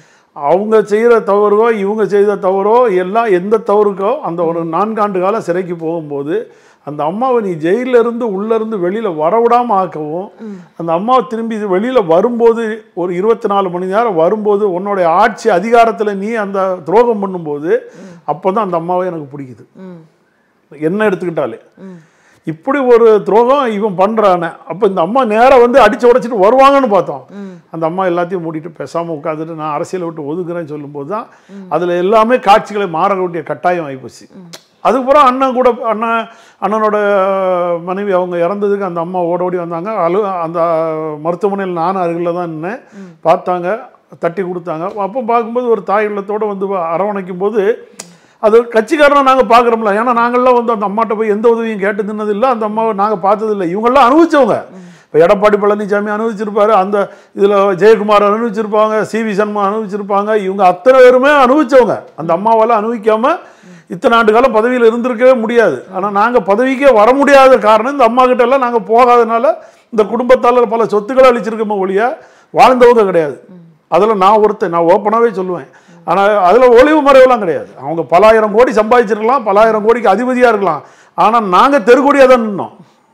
அவங்க செய்கிற தவறோ இவங்க செய்த தவறோ எல்லாம் எந்த தவறுக்கோ அந்த ஒரு நான்காண்டு காலம் சிறைக்கு போகும்போது அந்த அம்மாவை நீ ஜெயில்ல இருந்து உள்ள இருந்து வெளியில வரவிடாம ஆக்கவும் அந்த அம்மாவை திரும்பி இது வெளியில வரும்போது ஒரு இருபத்தி நாலு மணி நேரம் வரும்போது உன்னுடைய ஆட்சி அதிகாரத்துல நீ அந்த துரோகம் பண்ணும்போது அப்பதான் அந்த அம்மாவை எனக்கு பிடிக்குது ம். என்ன எடுத்துக்கிட்டாலே ம். இப்படி ஒரு துரோகம் இவன் பண்றானே அப்ப இந்த அம்மா நேரா வந்து அடிச்சு உடைச்சிட்டு வருவாங்கன்னு பார்த்தோம் அந்த அம்மா எல்லாத்தையும் மூடிட்டு பேசாம உட்காந்துட்டு நான் அரசியலை விட்டு ஒதுக்குறேன்னு சொல்லும்போது தான் அதுல எல்லாமே காட்சிகளை மாற வேண்டிய கட்டாயம் ஆகிப்போச்சு அதுக்கப்புறம் அண்ணன் கூட அண்ணன் அண்ணனோட மனைவி அவங்க இறந்ததுக்கு அந்த அம்மா ஓட ஓடி வந்தாங்க அழு அந்த மருத்துவமனையில் நானும் அருகில் தான் நின்னேன் பார்த்தாங்க தட்டி கொடுத்தாங்க அப்போ பார்க்கும்போது ஒரு தாய் உள்ளத்தோடு வந்து அரவணைக்கும் போது அது கட்சிக்காரனை நாங்கள் பார்க்குறோம்ல ஏன்னா நாங்கள்லாம் வந்து அந்த அம்மாட்ட போய் எந்த உதவியும் கேட்டு தின்னதில்லை அந்த அம்மாவை நாங்கள் பார்த்ததில்லை இவங்கெல்லாம் அனுபவிச்சவங்க இப்போ எடப்பாடி பழனிசாமி அனுபவிச்சிருப்பாரு அந்த இதில் ஜெயக்குமார் அனுபவிச்சிருப்பாங்க சி வி சண்முகம் அனுபவிச்சிருப்பாங்க இவங்க அத்தனை பேருமே அனுபவிச்சவங்க அந்த அம்மாவால் அனுபவிக்காம இத்தனை ஆண்டு காலம் பதவியில் இருந்திருக்கவே முடியாது ஆனால் நாங்கள் பதவிக்கே வர முடியாத காரணம் இந்த அம்மா கிட்ட எல்லாம் நாங்கள் போகாதனால இந்த குடும்பத்தால் பல சொத்துக்களை அழிச்சிருக்கோமே ஒழிய வாழ்ந்தவங்க கிடையாது அதில் நான் ஒருத்தன் நான் ஓப்பனாகவே சொல்லுவேன் ஆனால் அதில் ஒளிவு மறைவுலாம் கிடையாது அவங்க பலாயிரம் கோடி சம்பாதிச்சிருக்கலாம் பலாயிரம் கோடிக்கு அதிபதியாக இருக்கலாம் ஆனால் நாங்கள் தெருக்கோடியாக தான் நின்னோம்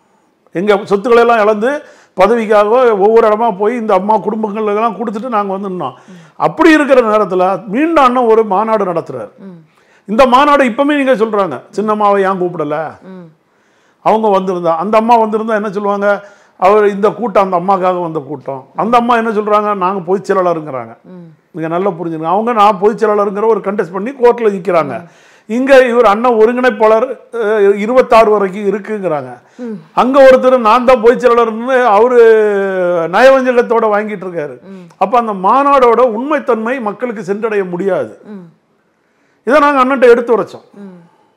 எங்கள் சொத்துக்களை எல்லாம் இழந்து பதவிக்காக ஒவ்வொரு இடமா போய் இந்த அம்மா குடும்பங்களுக்கெல்லாம் கொடுத்துட்டு நாங்கள் வந்து நின்னோம் அப்படி இருக்கிற நேரத்தில் மீண்டும் அண்ணன் ஒரு மாநாடு நடத்துறாரு இந்த மாநாடு இப்பவுமே நீங்கள் சொல்கிறாங்க சின்னம்மாவை ஏன் கூப்பிடல ம். அவங்க வந்திருந்தா அந்த அம்மா வந்திருந்தா என்ன சொல்லுவாங்க அவர் இந்த கூட்டம் அந்த அம்மாக்காக வந்த கூட்டம் அந்த அம்மா என்ன சொல்கிறாங்க நாங்கள் பொதுச் செயலாளருங்கிறாங்க ம். நீங்கள் நல்லா புரிஞ்சுங்க அவங்க நான் பொதுச் செயலாளருங்கிற ஒரு கண்டெஸ்ட் பண்ணி கோர்ட்டில் நிற்கிறாங்க இங்கே இவர் அண்ணன் ஒருங்கிணைப்பாளர் அஹ், இருபத்தாறு வரைக்கும் இருக்குங்கிறாங்க அங்கே ஒருத்தர் நான் தான் பொதுச் செயலாளர்னு அவர் நயவஞ்சகத்தோட வாங்கிட்டு இருக்காரு அப்போ அந்த மாநாடோட உண்மைத்தன்மை மக்களுக்கு சென்றடைய முடியாது ம். இதை நாங்கள் அண்ணன்ட்ட எடுத்து உரைச்சோம் ம்.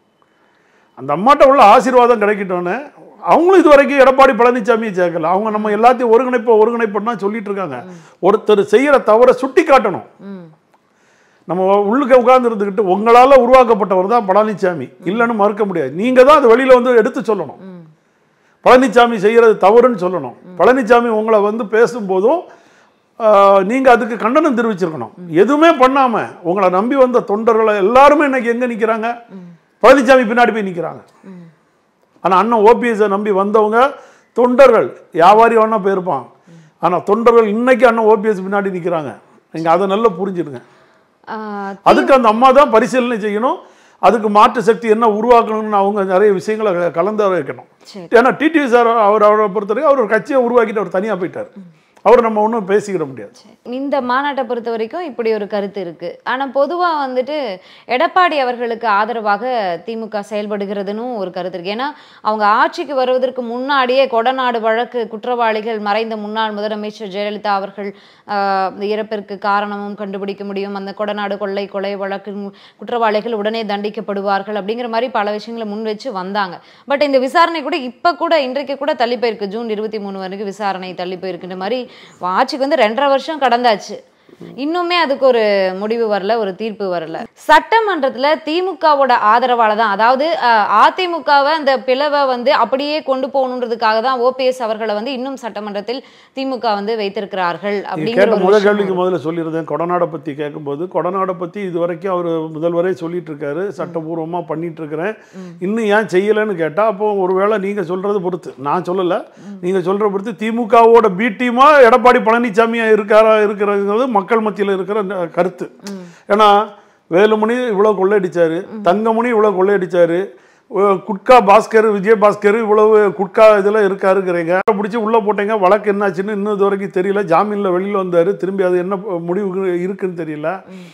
அந்த அம்மாட்ட உள்ள ஆசீர்வாதம் கிடைக்கட்டும்னு அவங்களும் இது வரைக்கும் எடப்பாடி பழனிசாமியை சேர்க்கல அவங்க நம்ம எல்லாத்தையும் ஒருங்கிணைப்ப ஒருங்கிணைப்பா சொல்லிட்டு இருக்காங்க ஒருத்தர் செய்யற தவறை சுட்டி காட்டணும் ம். நம்ம உள்ளுக்க உட்கார்ந்து இருந்துக்கிட்டு உங்களால் உருவாக்கப்பட்டவர் தான் பழனிசாமி இல்லைன்னு மறுக்க முடியாது நீங்கள் தான் அது வெளியில் வந்து எடுத்து சொல்லணும் ம். பழனிசாமி செய்கிறது தவறுன்னு சொல்லணும் பழனிசாமி உங்களை வந்து பேசும்போதும் நீங்கள் அதுக்கு கண்டனம் தெரிவிச்சிருக்கணும் எதுவுமே பண்ணாமல் உங்களை நம்பி வந்த தொண்டர்களை எல்லாருமே இன்னைக்கு எங்கே நிற்கிறாங்க பழனிசாமி பின்னாடி போய் நிற்கிறாங்க ம். ஆனால் அண்ணன் ஓபிஎஸை நம்பி வந்தவங்க தொண்டர்கள் வியாபாரி வேணா போயிருப்பான் ஆனால் தொண்டர்கள் இன்னைக்கு அண்ணன் ஓபிஎஸ் பின்னாடி நிற்கிறாங்க நீங்கள் அதை நல்லா புரிஞ்சிடுங்க ஆ, அதுக்கு அந்த அம்மா தான் பரிசீலனை செய்யணும் அதுக்கு மாற்று சக்தி என்ன உருவாக்கணும்னு அவங்க நிறைய விஷயங்களை க- கலந்து வைக்கணும் சரி ஏன்னா டிடிவி சார் அவர் அவரை பொறுத்தவரைக்கும் அவர் ஒரு கட்சியை உருவாக்கிட்டு அவர் தனியாக போயிட்டார் அவர் நம்ம ஒன்றும் பேசிக்கிட முடியாது இந்த மாநாட்டை பொறுத்த வரைக்கும் இப்படி ஒரு கருத்து இருக்கு ஆனா பொதுவா வந்துட்டு எடப்பாடி அவர்களுக்கு ஆதரவாக திமுக செயல்படுகிறதுன்னு ஒரு கருத்து இருக்கு ஏன்னா அவங்க ஆட்சிக்கு வருவதற்கு முன்னாடியே கொடநாடு வழக்கு குற்றவாளிகள் மறைந்த முன்னாள் முதலமைச்சர் ஜெயலலிதா அவர்கள் ஆஹ், இந்த இறப்பிற்கு காரணமும் கண்டுபிடிக்க முடியும் அந்த கொடநாடு கொள்ளை கொலை வழக்கு குற்றவாளிகள் உடனே தண்டிக்கப்படுவார்கள் அப்படிங்கிற மாதிரி பல விஷயங்களை முன் வச்சு வந்தாங்க பட் இந்த விசாரணை கூட இப்ப கூட இன்றைக்கு கூட தள்ளி போயிருக்கு ஜூன் இருபத்தி மூணு வரைக்கும் விசாரணை தள்ளி போயிருக்குன்ற மாதிரி ஆட்சிக்கு வந்து ரெண்டரை வருஷம் கடந்தாச்சு இன்னுமே அதுக்கு ஒரு முடிவு வரல ஒரு தீர்ப்பு வரல சட்டமன்றத்துல திமுகவோட ஆதரவால தான் அதாவது அஹ், அதிமுகவை அந்த பிளவை வந்து அப்படியே கொண்டு போகணுன்றதுக்காக தான் ஓபிஎஸ் அவர்களை வந்து இன்னும் சட்டமன்றத்தில் திமுக வந்து வைத்திருக்கிறார்கள் நீங்க அப்படிங்கிற கேட்ட ஒரு முதல் விஷயம் கேள்விக்கு முதல்ல சொல்லியிருந்தேன் கொடநாடை பற்றி கேட்கும்போது கொடநாடை பற்றி இது வரைக்கும் அவர் முதல்வரே சொல்லிட்டு இருக்காரு சட்டபூர்வமாக பண்ணிட்டு இருக்கிறேன் இன்னும் ஏன் செய்யலைன்னு கேட்டால் அப்போ ஒருவேளை நீங்கள் சொல்றது பொறுத்து நான் சொல்லலை நீங்கள் சொல்கிற பொறுத்து திமுகவோட பி டீமா எடப்பாடி பழனிசாமியா இருக்காரா இருக்கிறது மக்கள் மத்தியில் இருக்கிற ந- கருத்து ஏன்னா வேலுமணி இவ்வளோ கொள்ளையடிச்சாரு தங்கமணி இவ்வளோ கொள்ளையடிச்சாரு அஹ் குட்கா பாஸ்கர் விஜய் பாஸ்கர் இவ்வளவு குட்கா இதெல்லாம் இருக்காருங்கிறீங்க பிடிச்சி உள்ளே போட்டீங்க வழக்கு என்னாச்சுன்னு இன்னும் இது வரைக்கும் தெரியல ஜாமீனில் வெளியில் வந்தார் திரும்பி அது என்ன முடிவு இருக்குன்னு தெரியல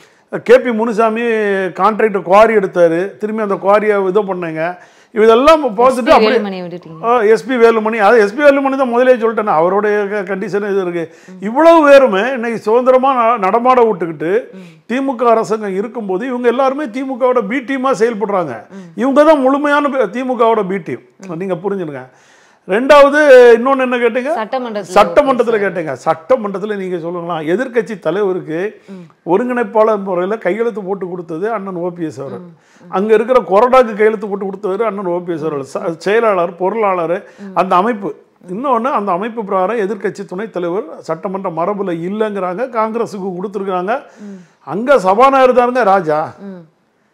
கேபி முனுசாமி கான்ட்ராக்ட் குவாரி எடுத்தார் திரும்பி அந்த குவாரியை இது பண்ணீங்க இதெல்லாம் பார்த்துட்டு அப்படியே வேலுமணியை விட்டுட்டீங்க எஸ்பி வேலுமணி அது எஸ்பி வேலுமணி தான் முதலே சொல்லிட்டேன் அவருடைய கண்டிஷன் இது இருக்கு இவ்வளவு பேருமே இன்னைக்கு சுதந்திரமா ந- நடமாட விட்டுக்கிட்டு திமுக அரசாங்கம் இருக்கும்போது இவங்க எல்லாருமே திமுகவோட பி டீமாக செயல்படுறாங்க இவங்க தான் முழுமையான பி- திமுகவோட பி டீம் நீங்க புரிஞ்சுடுங்க ரெண்டாவது இன்னொன்னு என்ன கேட்டீங்க சட்டமன்றத்தில் சட்டமன்றத்தில் கேட்டீங்க சட்டமன்றத்தில் நீங்க சொல்லுங்களா எதிர்க்கட்சி தலைவருக்கு ஒருங்கிணைப்பாளர் முறையில் கையெழுத்து போட்டு கொடுத்தது அண்ணன் ஓபிஎஸ் அவர்கள் அங்க இருக்கிற கொறடாக்கு கையெழுத்து போட்டு கொடுத்தவர் அண்ணன் ஓபிஎஸ் அவர்கள் ச- செயலாளர் பொருளாளர் அந்த அமைப்பு இன்னொன்று அந்த அமைப்பு பிரகாரம் எதிர்க்கட்சி துணைத் தலைவர் சட்டமன்ற மரபுல இல்லைங்கிறாங்க காங்கிரஸுக்கு கொடுத்துருக்காங்க அங்க சபாநாயகர் தானுங்க ராஜா ம்.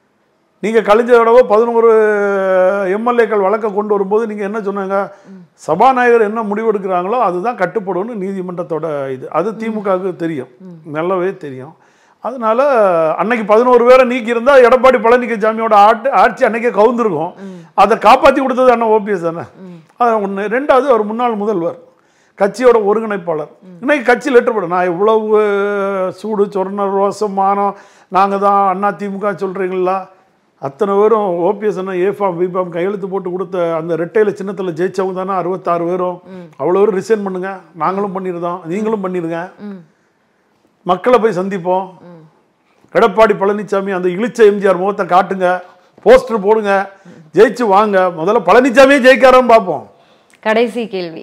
நீங்க கழிஞ்ச தடவை பதினோரு எம்எல்ஏக்கள் வழக்கை கொண்டு வரும்போது நீங்க என்ன சொன்னாங்க சபாநாயகர் என்ன முடிவெடுக்கிறாங்களோ அதுதான் கட்டுப்படும்னு நீதிமன்றத்தோட இது அது திமுகவுக்கு தெரியும் நல்லாவே தெரியும் அதனால அன்னைக்கு பதினோரு பேரை நீக்கி இருந்தா எடப்பாடி பழனிசாமியோட ஆட்டு ஆட்சி அன்னைக்கே கவுந்திருக்கும் அதை காப்பாத்தி கொடுத்தது அண்ணன் ஓபிஎஸ் தானே அது ஒன்று ரெண்டாவது அவர் முன்னாள் முதல்வர் கட்சியோட ஒருங்கிணைப்பாளர் இன்னைக்கு கட்சி லெட்டர் போட நான் இவ்வளவு சூடு சொர்ண ரோசம் மானம் நாங்கள் தான் அண்ணா திமுக சொல்கிறீங்களா அத்தனை பேரும் ஓபிஎஸ் அண்ணா ஏஃபாம் பிபாம் கையெழுத்து போட்டு கொடுத்த அந்த ரெட்டையில சின்னத்தில் ஜெயிச்சவங்க தானே அறுபத்தாறு பேரும் அவ்வளோ பேரும் ரிசைன் பண்ணுங்க நாங்களும் பண்ணியிருந்தோம் நீங்களும் பண்ணிடுங்க ம். மக்களை போய் சந்திப்போம் எடப்பாடி பழனிசாமி அந்த இழிச்ச எம்ஜிஆர் முகத்தை காட்டுங்க போஸ்டர் போடுங்க ஜெயிச்சு வாங்க முதல்ல பழனிசாமியே ஜெயிக்காரான்னு பார்ப்போம் கடைசி கேள்வி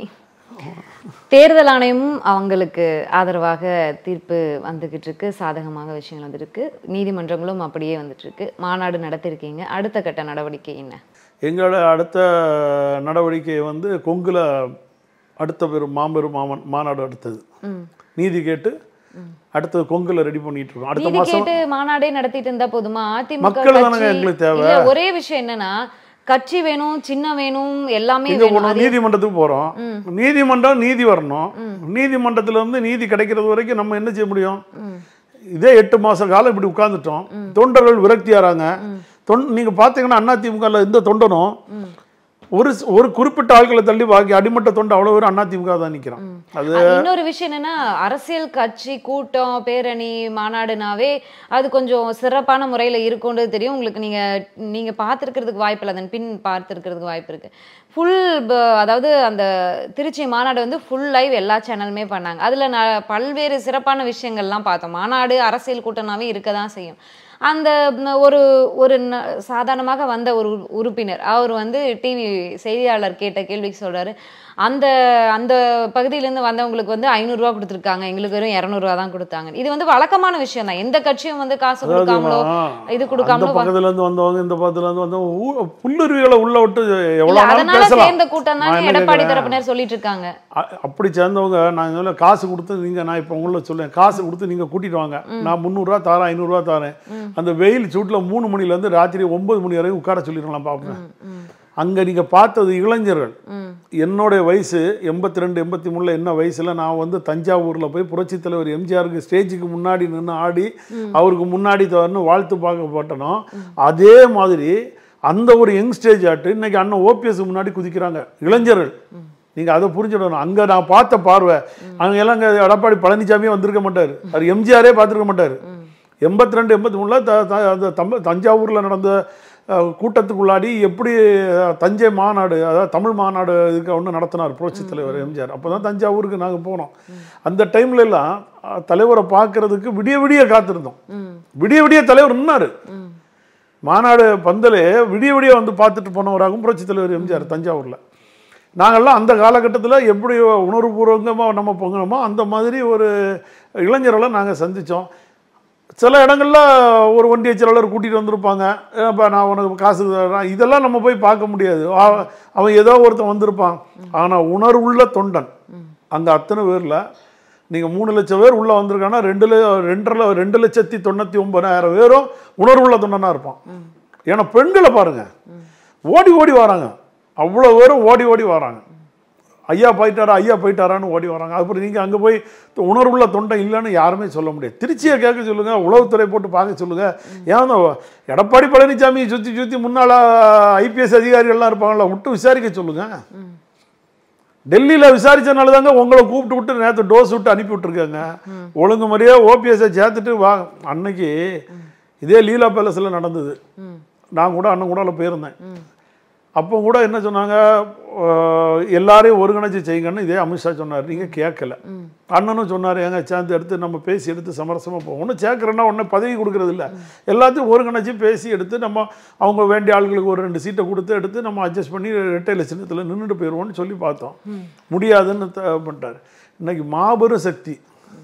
தேர்தல் ஆணையமும் அவங்களுக்கு ஆதரவாக தீர்ப்பு வந்துகிட்டு இருக்கு சாதகமாக விஷயங்கள் வந்துருக்கு நீதிமன்றங்களும் அப்படியே வந்துட்டு இருக்கு மாநாடு நடத்திருக்கீங்க அடுத்த கட்ட நடவடிக்கை என்ன எங்களோட அடுத்த நடவடிக்கை வந்து கொங்குல அடுத்த பெரும் மாபெரும் மாமன் மாநாடு அடுத்தது ம். நீதி கேட்டு அடுத்தது கொங்குல ரெடி பண்ணிட்டு இருக்கோம் அடுத்த நீதி மாசம் கேட்டு மாநாடே நடத்திட்டு இருந்தா போதுமா அதிமுக மக்கள் தானங்க கட்சி- எங்களுக்கு தேவை. இல்ல ஒரே விஷயம் என்னன்னா கட்சி வேணும் சின்ன வேணும் எல்லாமே எங்க வேணும் போனோம் அது- நீதிமன்றத்துக்கு போறோம் நீதிமன்றம் நீதி வரணும் நீதிமன்றத்துல இருந்து நீதி கிடைக்கிறது வரைக்கும் நம்ம என்ன செய்ய முடியும் இதே எட்டு மாச காலம் இப்படி உட்கார்ந்துட்டோம் தொண்டர்கள் விரக்தியாராங்க தொன் நீங்க பாத்தீங்கன்னா அதிமுக இந்த தொண்டனும் ஒரு ஒரு குறிப்பிட்ட ஆட்களை தள்ளி பாக்கி அடிமட்ட தொண்டு அவ்வளவு பேரும் அதிமுக தான் நிக்கிறான் அது அது இன்னொரு விஷயம் என்னன்னா அரசியல் கட்சி கூட்டம் பேரணி மாநாடுனாவே அது கொஞ்சம் சிறப்பான முறையில இருக்கும்ன்றது தெரியும் உங்களுக்கு நீங்க நீங்க பார்த்துருக்கிறதுக்கு வாய்ப்பு இல்லை அதன் பின் பார்த்துருக்கிறதுக்கு வாய்ப்பு இருக்கு ஃபுல் அதாவது அந்த திருச்சி மாநாடு வந்து ஃபுல் லைவ் எல்லா சேனலுமே பண்ணாங்க அதுல ந பல்வேறு சிறப்பான விஷயங்கள்லாம் பார்த்தோம் மாநாடு அரசியல் கூட்டம்னாவே இருக்க தான் செய்யும் அந்த ம், ஒரு ஒரு ந- சாதாரணமாக வந்த ஒரு உறு- உறுப்பினர் அவர் வந்து டிவி செய்தியாளர் கேட்ட கேள்விக்கு சொல்றாரு அந்த அந்த பகுதியிலேருந்து வந்தவங்களுக்கு வந்து ஐநூறுரூவா கொடுத்துருக்காங்க எங்களுக்கு வெறும் இரநூறுவா தான் கொடுத்தாங்க இது வந்து வழக்கமான விஷயம் தான் எந்த கட்சியும் வந்து காசு கொடுக்காமலோ இது அந்த கொடுக்காமலோ வ- பக்கத்துல இருந்து வந்தவங்க இந்த பக்கத்துல இருந்து வந்தவங்க ஊ- புல்லுருவிகளை உள்ள விட்டு இல்ல எவ்வளவு நாளும் அதனால பேசலாம் சேர்ந்த கூட்டம் நான் தானே என்ன எடப்பாடி கேக்குறேன்? தரப்பினர் சொல்லிட்டு இருக்காங்க அ- அப்படி சேர்ந்தவங்க நான் சொல்ல காசு கொடுத்து நீங்க நான் இப்போ உங்களை சொல்லேன் காசு கொடுத்து நீங்க கூட்டிட்டு வாங்க நான் முந்நூறுரூவா தரேன் ஐநூறுரூவா தரேன் அந்த வெயில் சூட்ல மூணு மணில இருந்து ராத்திரி ஒன்பது மணி வரைக்கும் உட்கார சொல்லிடலாம் பார்ப்பேன் அங்க நீங்க பார்த்தது இளைஞர்கள் ம் என்னுடைய வயசு எண்பத்தி ரெண்டு எண்பத்தி மூணுல என்ன வயசுல நான் வந்து தஞ்சாவூர்ல போய் புரட்சி தலைவர் எம்ஜிஆருக்கு ஸ்டேஜுக்கு முன்னாடி நின்று ஆடி அவருக்கு முன்னாடி தவறுனு வாழ்த்து பார்க்கப்பட்டனோ அதே மாதிரி அந்த ஒரு யங் ஸ்டேஜ் ஆட்டு இன்னைக்கு அண்ணன் ஓபிஎஸ் முன்னாடி குதிக்கிறாங்க இளைஞர்கள் நீங்கள் அதை புரிஞ்சிடணும் அங்கே நான் பார்த்த பார்வை அங்கே எல்லாம் அங்கே எடப்பாடி பழனிசாமியே வந்திருக்க மாட்டார் அவர் எம்ஜிஆரே பார்த்துருக்க மாட்டார் எண்பத்தி ரெண்டு எண்பத்தி மூணில் த த- அந்த தம்ப தஞ்சாவூரில் நடந்த அஹ், கூட்டத்துக்குள்ளாடி எப்படி அஹ், தஞ்சை மாநாடு அதாவது தமிழ் மாநாடு இதுக்கு ஒன்று நடத்தினார் புரட்சித் தலைவர் எம்ஜிஆர் அப்போ தான் தஞ்சாவூருக்கு நாங்கள் போனோம் அந்த டைம்ல எல்லாம் அஹ், தலைவரை பார்க்கறதுக்கு விடிய விடிய காத்திருந்தோம் ம் விடிய விடிய தலைவர் நின்னாரு ம் மாநாடு பந்தலே விடிய விடிய வந்து பார்த்துட்டு போனவராகவும் புரட்சித் தலைவர் எம்ஜிஆர் தஞ்சாவூரில் நாங்கள்லாம் அந்த காலகட்டத்தில் எப்படி உணர்வுபூர்வங்கமாக நம்ம பொங்கினோமோ அந்த மாதிரி ஒரு இளைஞர்களை நாங்கள் சந்தித்தோம் சில இடங்கள்ல ஒரு ஒன்றிய செயலாளர் கூட்டிகிட்டு வந்திருப்பாங்க இப்போ நான் உனக்கு காசு தரேன் இதெல்லாம் நம்ம போய் பார்க்க முடியாது ஆ- அவன் ஏதோ ஒருத்தன் வந்திருப்பான் ஆனால் உணர்வுள்ள தொண்டன் அங்கே அத்தனை பேரில் நீங்கள் மூணு லட்சம் பேர் உள்ளே வந்திருக்காங்கன்னா ரெண்டு ல ரெண்டரை ரெண்டு லட்சத்தி தொண்ணூற்றி ஒன்பதாயிரம் பேரும் உணர்வுள்ள தொண்டனாக இருப்பான் ஏன்னா பெண்களை பாருங்க ஓடி ஓடி வராங்க அவ்வளோ பேரும் ஓடி ஓடி வராங்க ஐயா போயிட்டாரா ஐயா போயிட்டாரான்னு ஓடி வராங்க அப்புறம் நீங்கள் அங்கே போய் உணர்வுள்ள தொண்டை இல்லைன்னு யாருமே சொல்ல முடியாது திருச்சியை கேட்க சொல்லுங்கள் உளவுத்துறை போட்டு பார்க்க சொல்லுங்கள் ஏன் அந்த எடப்பாடி பழனிசாமியை சுற்றி சுற்றி முன்னால் ஐபிஎஸ் அதிகாரிகள்லாம் இருப்பாங்களா விட்டு விசாரிக்க சொல்லுங்கள் டெல்லியில் விசாரிச்சனால தாங்க உங்களை கூப்பிட்டு விட்டு நேற்று டோஸ் விட்டு அனுப்பி விட்டுருக்காங்க ஒழுங்கு முறையாக ஓபிஎஸ்ஸை சேர்த்துட்டு வா அன்னைக்கு இதே லீலா பேலஸில் நடந்தது ம் நான் கூட அண்ணன் கூட அதில் போயிருந்தேன் அப்போ கூட என்ன சொன்னாங்க அஹ், எல்லாரையும் ஒருங்கிணைச்சு செய்யுங்கன்னு இதே அமித்ஷா சொன்னார் நீங்கள் கேட்கல அண்ணனும் சொன்னார் ஏங்க சேர்ந்து எடுத்து நம்ம பேசி எடுத்து சமரசமாக போவோம் ஒன்றும் சேர்க்குறேன்னா ஒன்றும் பதவி கொடுக்கறது இல்ல எல்லாத்தையும் ஒருங்கிணைச்சு பேசி எடுத்து நம்ம அவங்க வேண்டிய ஆளுங்களுக்கு ஒரு ரெண்டு சீட்டை கொடுத்து எடுத்து நம்ம அட்ஜஸ்ட் பண்ணி ரெட்டை லட்சணத்தில் நின்றுட்டு போயிடுவோம்னு சொல்லி பார்த்தோம் முடியாதுன்னு த- பண்ணிட்டார் இன்னைக்கு மாபெரும் சக்தி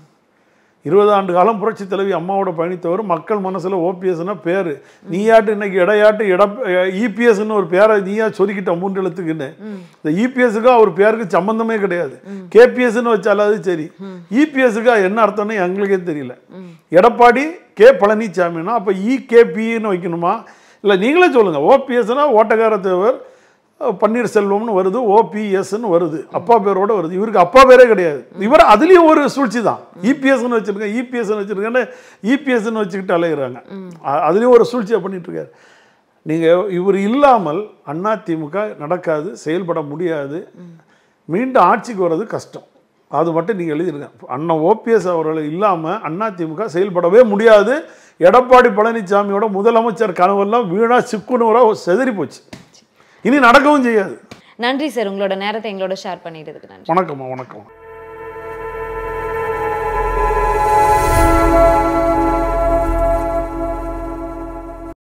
இருபது ஆண்டு காலம் புரட்சி தலைவி அம்மாவோட பயணித்தவர் மக்கள் மனசுல ஓபிஎஸ்னா பேர் நீயாட்டு இன்னைக்கு இடையாட்டு இட இபிஎஸ்ன்னு ஒரு பேரை நீயா சொருக்கிட்ட மூன்று எழுத்துக்குன்னு இந்த இபிஎஸ்க்கு அவர் பேருக்கு சம்பந்தமே கிடையாது கேபிஎஸ்ன்னு வச்சாலாவது சரி இபிஎஸ்க்கு என்ன அர்த்தம்னு எங்களுக்கே தெரியல எடப்பாடி கே பழனிசாமினா அப்போ இகேபின்னு வைக்கணுமா இல்லை நீங்களே சொல்லுங்க ஓபிஎஸ்னா ஓட்டக்கார தேவர் அஹ், பன்னீர்செல்வம்னு வருது ஓபிஎஸ்ன்னு வருது அப்பா பேரோட வருது இவருக்கு அப்பா பேரே கிடையாது இவர் அதுலேயும் ஒரு சூழ்ச்சி தான் இபிஎஸ்ன்னு வச்சிருக்கேன் இபிஎஸ்ன்னு வச்சிருக்கேன்னு இபிஎஸ்ன்னு வச்சுக்கிட்டு அலையிறாங்க அ- அதுலேயும் ஒரு சூழ்ச்சியை பண்ணிட்டு இருக்காரு நீங்கள் இவர் இல்லாமல் அதிமுக நடக்காது செயல்பட முடியாது மீண்டும் ஆட்சிக்கு வர்றது கஷ்டம் அது மட்டும் நீங்கள் எழுதிருங்க அண்ணன் ஓபிஎஸ் அவர்கள் இல்லாமல் அதிமுக செயல்படவே முடியாது எடப்பாடி பழனிசாமியோட முதலமைச்சர் கனவெல்லாம் வீணா சிக்குனூராக செதறி போச்சு இனி நடக்கவும் செய்யாது நன்றி சார் உங்களோட நேரத்தை எங்களோட ஷேர் பண்ணிட்டதுக்கு நன்றி வணக்கம்மா வணக்கம்